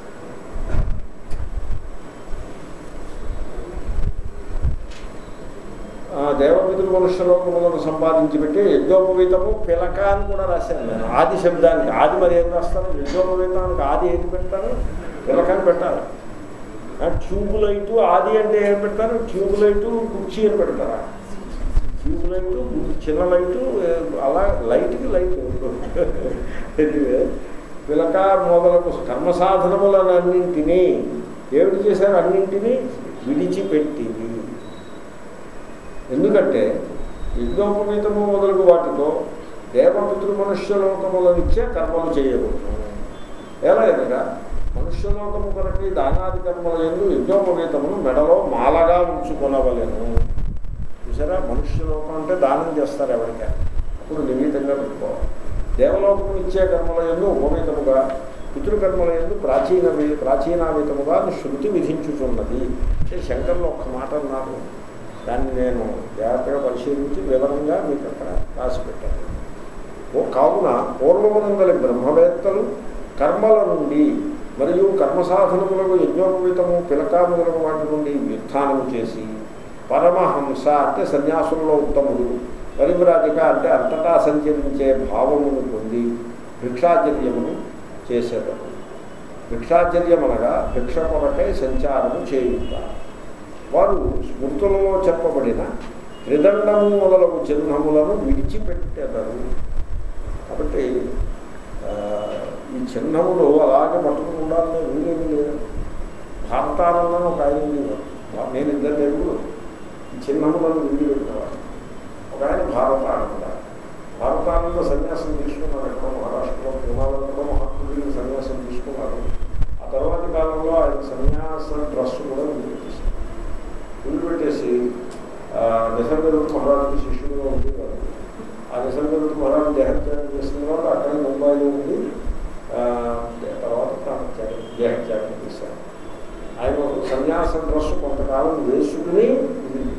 ఆ, దేవపితులు మనుష్యలోకములను సంపాదించి పెట్టి యజ్ఞోపవీతము పిలక అని కూడా రాశాను నేను ఆది శబ్దానికి ఆది మరి ఏం రాస్తాను యజ్ఞోపవీతానికి ఆది ఏది పెడతాను పిలకని పెట్టాలి ఆ, ట్యూబ్ లైటు ఆది అంటే ఏం పెడతారు ట్యూబ్ లైటు కుర్చీ అని పెడతారా ట్యూబ్ లైటు చిన్న లైటు ఏ, అలా లైట్కి లైట్ ఎనివే పిలక మొదలకు కర్మ సాధనములను అన్నింటినీ ఏమిటి చేశారు అన్నింటినీ విడిచిపెట్టింది ఎందుకంటే యజ్ఞోపవీతము మొదలగు వాటితో దేవపితృ మనుష్యలోకములనిచ్చే కర్మలు చేయకూడదు ఎలా ఎదుగా మనుష్యలోకము కొరకి దానాది కర్మల ఎందు యజ్ఞోపవీతమును మెడలో మాలగా ఉంచుకొనవలెను చూసారా మనుష్యలోకం అంటే దానం చేస్తారు ఎవరికైనా అప్పుడు నిమితంగా పెట్టుకోవాలి దేవలోకము ఇచ్చే కర్మల ఎందు ఉపవీతముగా పితృకర్మల ఎందు ప్రాచీన ప్రాచీనావితముగా శృతి విధించుతున్నది అంటే శంకర్లు ఒక్క మాట అన్నారు దాన్ని నేను జాగ్రత్తగా పరిశీలించి వివరంగా మీకు అక్కడ రాసి పెట్టాను ఓ కావున పూర్వమునందలి బ్రహ్మవేత్తలు కర్మల నుండి మరియు కర్మ సాధనములకు యజ్ఞోపవీతము పిలకాములకు వాటి నుండి వ్యుత్థానం చేసి పరమహంస అంటే సన్యాసులలో ఉత్తముడు పరివ్రాజిక అంటే అంతటా సంచరించే భావమును పొంది భిక్షాచర్యమును చేసేటప్పుడు భిక్షాచర్యం అనగా భిక్ష కొరకై సంచారము చేయుట వారు స్మృతులలో చెప్పబడిన త్రిదండము మొదలగు చిహ్నములను విడిచిపెట్టెదరు కాబట్టి ఆ, ఈ చిహ్నములు అలాగే పట్టుకుని ఉండాలనే వీలేమి లేదు భారతానందని ఒక ఆయన ఉండేవారు నేను ఇద్దరు తెలుగులు ఈ చిహ్నములను విడిపెట్టినవారు ఒక ఆయన భారతానంద భారతానంద సన్యాసం తీసుకున్నారు ఎక్కడ మహారాష్ట్రలో హిమాలయంలో మహాత్ముడిని సన్యాసం తీసుకున్నారు ఆ తర్వాతి కాలంలో ఆయన సన్యాస డ్రెస్ కూడా విడిపెట్టేశారు విడిపెట్టేసి నిసర్గదత్త మహారాజుకి శిష్యుడుగా ఉండేవారు ఆ నిసర్గదత్త మహారాజు దేహత్యాగం చేసిన తర్వాత అక్కడే ముంబైలో ఉండి ఆ, తర్వాత ప్రాణత్యాగం దేహత్యాగం చేశారు ఆయన సన్యాస డ్రెస్ కొంతకాలం వేసుకుని వదిలిపెట్టారు.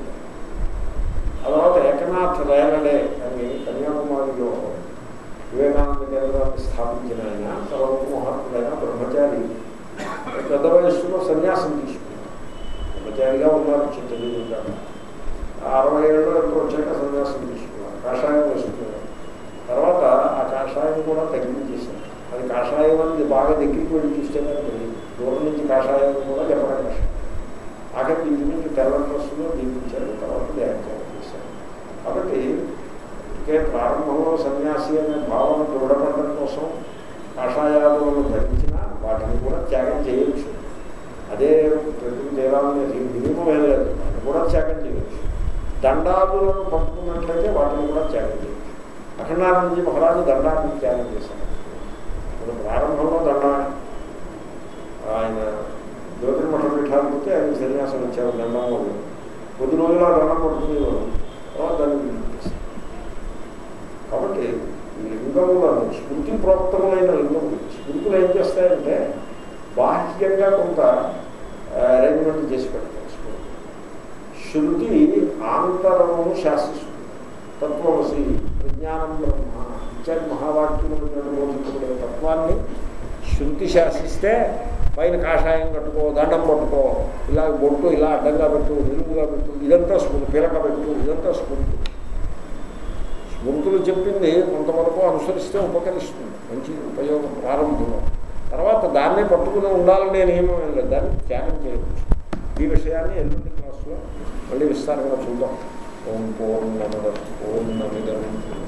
ఆ తర్వాత ఏకనాథ్ రేలడే అని కన్యాకుమారిలో వివేకానంద కేంద్రాన్ని స్థాపించిన ఆయన తర్వాత మహాత్ముడైన బ్రహ్మచారి పెద్ద వయస్సులో సన్యాసం తీసుకున్నారు బ్రహ్మచారిగా ఉన్నారు చిత్తగా అరవై ఏళ్ళు ఎంతో వచ్చాక సన్యాసం తీసుకున్నారు కాషాయం వేసుకున్నారు తర్వాత ఆ కాషాయం కూడా తగ్గించేశారు అది కాషాయం అనేది బాగా దగ్గరికి వెళ్ళి చూస్తే కానీ తెలియదు దూరం నుంచి కాషాయం కూడా చెప్పడం కష్టం ఆఖరికి ఇంటి నుంచి తెల్ల డ్రస్సులో దీపించారు తర్వాత దేహత్యాగం చేశారు కాబట్టి ఇకే ప్రారంభంలో సన్యాసి అనే భావన దృఢపడడం కోసం కాషాయాలను ధరించిన వాటిని కూడా త్యాగం చేయొచ్చు అదే ప్రతి తీరాలని నియమం ఏం లేదు వాటిని కూడా త్యాగం చేయొచ్చు దండాలను పట్టుకున్నట్లయితే వాటిని కూడా త్యాగం చేయొచ్చు అఖండానందజీ మహారాజు దండాన్ని త్యాగం చేశారు ఇప్పుడు ప్రారంభంలో దండ ఆయన జ్యోతిర్మఠ పీఠానికి ఆయన సన్యాసం ఇచ్చారు దండం వాళ్ళు కొద్ది రోజులు ఆ దండం పడుకునేవారు తర్వాత దాన్ని విడిచిపెట్టేశారు. కాబట్టి ఈ లింగములను స్మృతి ప్రోక్తములైన లింగములు స్మృతులు ఏం చేస్తాయంటే బాహ్యంగా కొంత అరేంజ్మెంట్ చేసి పెడతాయి స్మృతి శృతి ఆంతరమును శాసిస్తుంది తత్వమసి విజ్ఞానం బ్రహ్మ ఇత్యాది మహావాక్యములు బోధించబడే తత్వాన్ని శృతి శాసిస్తే పైన కాషాయం కట్టుకో దండం పట్టుకో ఇలా బొట్టు ఇలా అడ్డంగా పెట్టు నిలుపుగా పెట్టు ఇదంతా స్మృతి పిలక పెట్టు ఇదంతా స్మృతి స్మృతులు చెప్పింది కొంతవరకు అనుసరిస్తే ఉపకరిస్తుంది మంచి ఉపయోగం ప్రారంభంలో తర్వాత దాన్నే పట్టుకుని ఉండాలనే నియమం ఏం లేదు దాన్ని త్యాగం చేయవచ్చు ఈ విషయాన్ని ఎల్లుండి క్లాసులో మళ్ళీ విస్తారంగా చూద్దాం ఓం పూర్ణమద పూర్ణమిదం